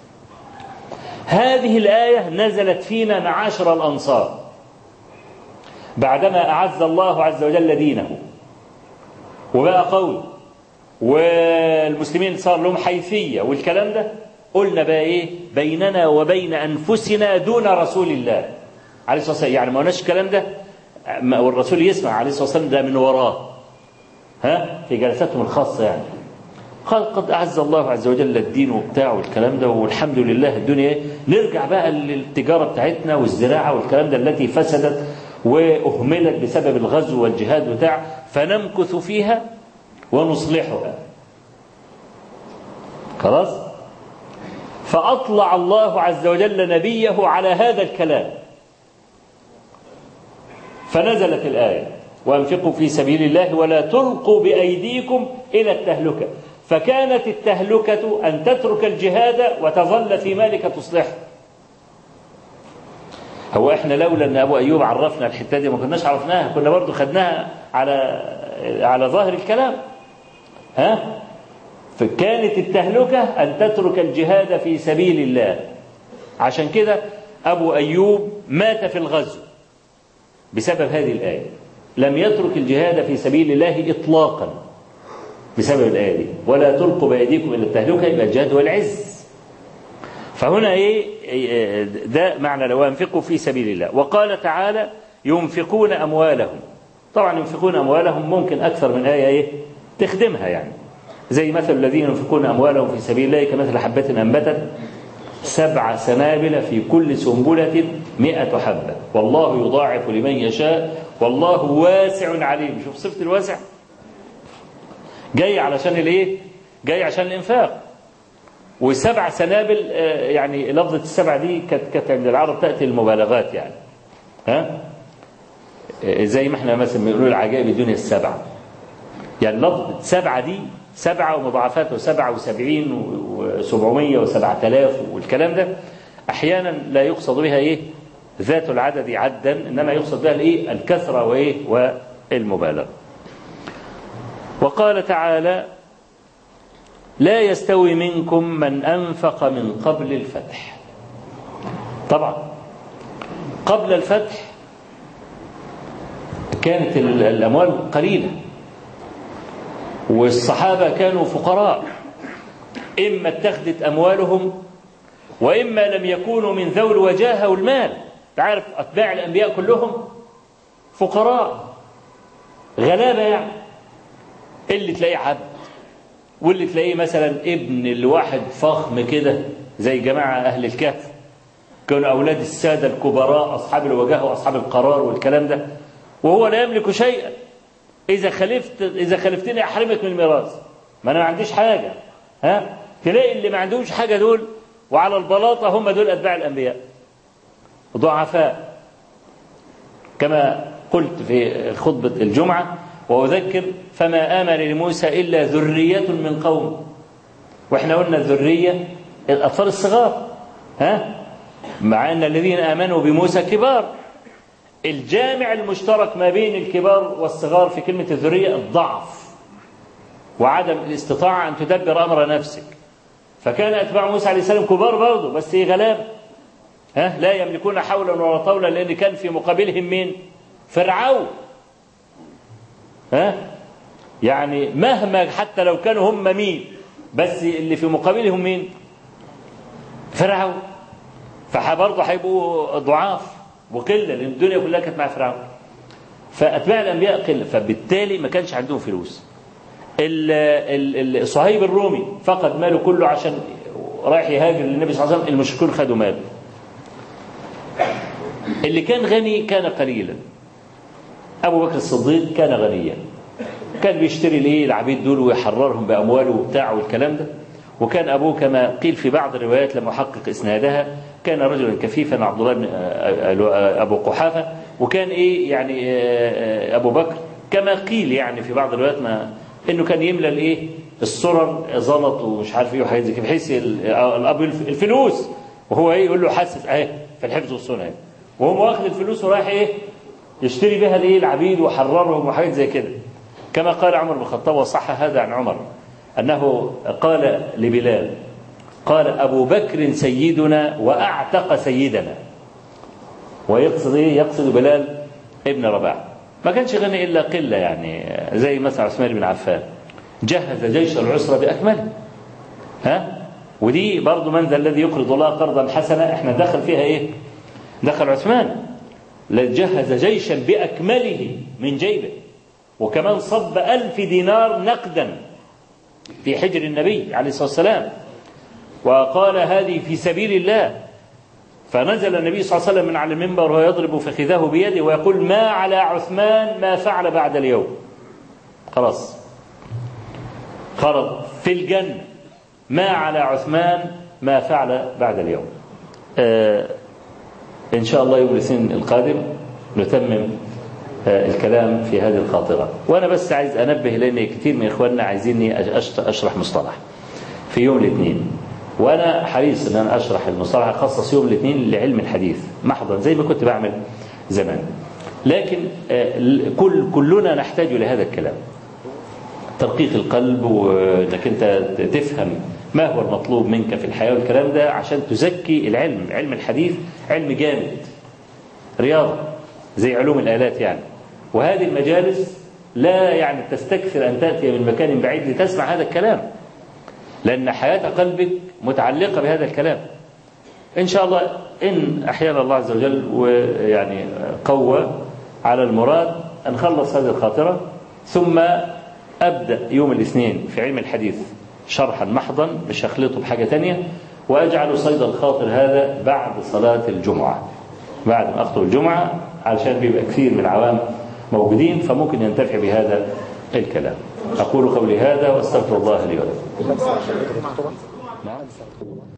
هذه الايه نزلت فينا معاشر الانصار بعدما اعز الله عز وجل دينه وبقى قوي والمسلمين صار لهم حيثيه والكلام ده قلنا بقى ايه بيننا وبين انفسنا دون رسول الله عليه الصلاه والسلام يعني ما قلناش الكلام ده والرسول يسمع عليه الصلاه والسلام ده من وراه ها في جلساتهم الخاصه يعني قال قد اعز الله عز وجل الدين وبتاع والكلام ده والحمد لله الدنيا ايه نرجع بقى للتجاره بتاعتنا والزراعه والكلام ده التي فسدت واهملت بسبب الغزو والجهاد بتاع فنمكث فيها ونصلحها خلاص فأطلع الله عز وجل نبيه على هذا الكلام فنزلت الآية وأنفقوا في سبيل الله ولا تلقوا بأيديكم إلى التهلكة فكانت التهلكة أن تترك الجهاد وتظل في مالك تصلحه هو احنا لولا ان ابو ايوب عرفنا الحته دي ما كناش عرفناها كنا برضو خدناها على على ظاهر الكلام ها فكانت التهلكة أن تترك الجهاد في سبيل الله عشان كده أبو أيوب مات في الغزو بسبب هذه الآية لم يترك الجهاد في سبيل الله إطلاقا بسبب الآية دي ولا تلقوا بأيديكم إلى التهلكة يبقى الجهاد والعز فهنا إيه ده معنى لو أنفقوا في سبيل الله وقال تعالى ينفقون أموالهم طبعا ينفقون أموالهم ممكن أكثر من آية إيه تخدمها يعني زي مثل الذين ينفقون أموالهم في سبيل الله كمثل حبة أنبتت سبع سنابل في كل سنبلة مئة حبة والله يضاعف لمن يشاء والله واسع عليم شوف صفة الواسع جاي علشان الايه جاي عشان الانفاق وسبع سنابل يعني لفظة السبع دي كانت كانت عند العرب تأتي المبالغات يعني ها زي ما احنا مثلا بنقول العجائب الدنيا السبعة يعني لفظة سبعة دي سبعة ومضاعفاته سبعة وسبعين وسبعمية وسبعة آلاف والكلام ده أحيانا لا يقصد بها إيه ذات العدد عدا إنما يقصد بها الإيه الكثرة وإيه والمبالغة وقال تعالى لا يستوي منكم من أنفق من قبل الفتح طبعا قبل الفتح كانت الأموال قليلة والصحابة كانوا فقراء إما اتخذت أموالهم وإما لم يكونوا من ذوي الوجاهة والمال تعرف أتباع الأنبياء كلهم فقراء غلابة يعني اللي تلاقيه عبد واللي تلاقيه مثلا ابن لواحد فخم كده زي جماعة أهل الكهف كانوا أولاد السادة الكبراء أصحاب الوجاهة وأصحاب القرار والكلام ده وهو لا يملك شيئا إذا خلفت إذا خلفتني أحرمك من الميراث ما أنا ما عنديش حاجة ها تلاقي اللي ما عندهمش حاجة دول وعلى البلاطة هم دول أتباع الأنبياء ضعفاء كما قلت في خطبة الجمعة وأذكر فما آمن لموسى إلا ذرية من قوم وإحنا قلنا الذرية الأطفال الصغار ها مع أن الذين آمنوا بموسى كبار الجامع المشترك ما بين الكبار والصغار في كلمة الذرية الضعف وعدم الاستطاعة أن تدبر أمر نفسك فكان أتباع موسى عليه السلام كبار برضه بس إيه غلاب ها لا يملكون حولا ولا طولا لأن كان في مقابلهم مين فرعون ها يعني مهما حتى لو كانوا هم مين بس اللي في مقابلهم مين فرعون فبرضه هيبقوا ضعاف وقله لان الدنيا كلها كانت مع فرعون فاتباع الانبياء قله فبالتالي ما كانش عندهم فلوس ال- ال- صهيب الرومي فقد ماله كله عشان رايح يهاجر للنبي صلى الله عليه وسلم المشركون خدوا ماله اللي كان غني كان قليلا ابو بكر الصديق كان غنيا كان بيشتري الايه العبيد دول ويحررهم بامواله وبتاعه والكلام ده وكان ابوه كما قيل في بعض الروايات لم احقق اسنادها كان رجلا كفيفا عبد الله بن ابو قحافه وكان ايه يعني ابو بكر كما قيل يعني في بعض الروايات ما انه كان يملى الايه السرر زلط ومش عارف ايه وحاجات زي كده بحيث الاب الفلوس وهو ايه يقول له حسس اهي في الحفظ والسنه اهي وهو واخد الفلوس ورايح ايه يشتري بها الايه العبيد وحررهم وحاجات زي كده كما قال عمر بن الخطاب وصح هذا عن عمر انه قال لبلال قال ابو بكر سيدنا واعتق سيدنا ويقصد ايه يقصد بلال ابن رباح ما كانش غني الا قله يعني زي مثلا عثمان بن عفان جهز جيش العسره باكمله ها ودي برضه من ذا الذي يقرض الله قرضا حسنا احنا دخل فيها ايه دخل عثمان جهز جيشا باكمله من جيبه وكمان صب ألف دينار نقدا في حجر النبي عليه الصلاة والسلام وقال هذه في سبيل الله فنزل النبي صلى الله عليه وسلم من على المنبر وهو يضرب فخذه بيده ويقول ما على عثمان ما فعل بعد اليوم خلاص خرج في الجنة ما على عثمان ما فعل بعد اليوم آه إن شاء الله يوم الاثنين القادم نتمم الكلام في هذه الخاطرة وأنا بس عايز أنبه لأن كثير من إخواننا عايزيني أشرح مصطلح في يوم الاثنين وأنا حريص أن أنا أشرح المصطلح أخصص يوم الاثنين لعلم الحديث محضا زي ما كنت بعمل زمان لكن كل كلنا نحتاج لهذا الكلام ترقيق القلب وانك انت تفهم ما هو المطلوب منك في الحياه والكلام ده عشان تزكي العلم علم الحديث علم جامد رياضه زي علوم الالات يعني وهذه المجالس لا يعني تستكثر ان تاتي من مكان بعيد لتسمع هذا الكلام لان حياه قلبك متعلقه بهذا الكلام ان شاء الله ان احيانا الله عز وجل ويعني قوى على المراد نخلص هذه الخاطره ثم ابدا يوم الاثنين في علم الحديث شرحا محضا مش هخلطه بحاجه تانية واجعل صيد الخاطر هذا بعد صلاه الجمعه بعد ما اخطب الجمعه علشان بيبقى كثير من العوام موجودين فممكن ينتفع بهذا الكلام اقول قولي هذا واستغفر الله لي ولكم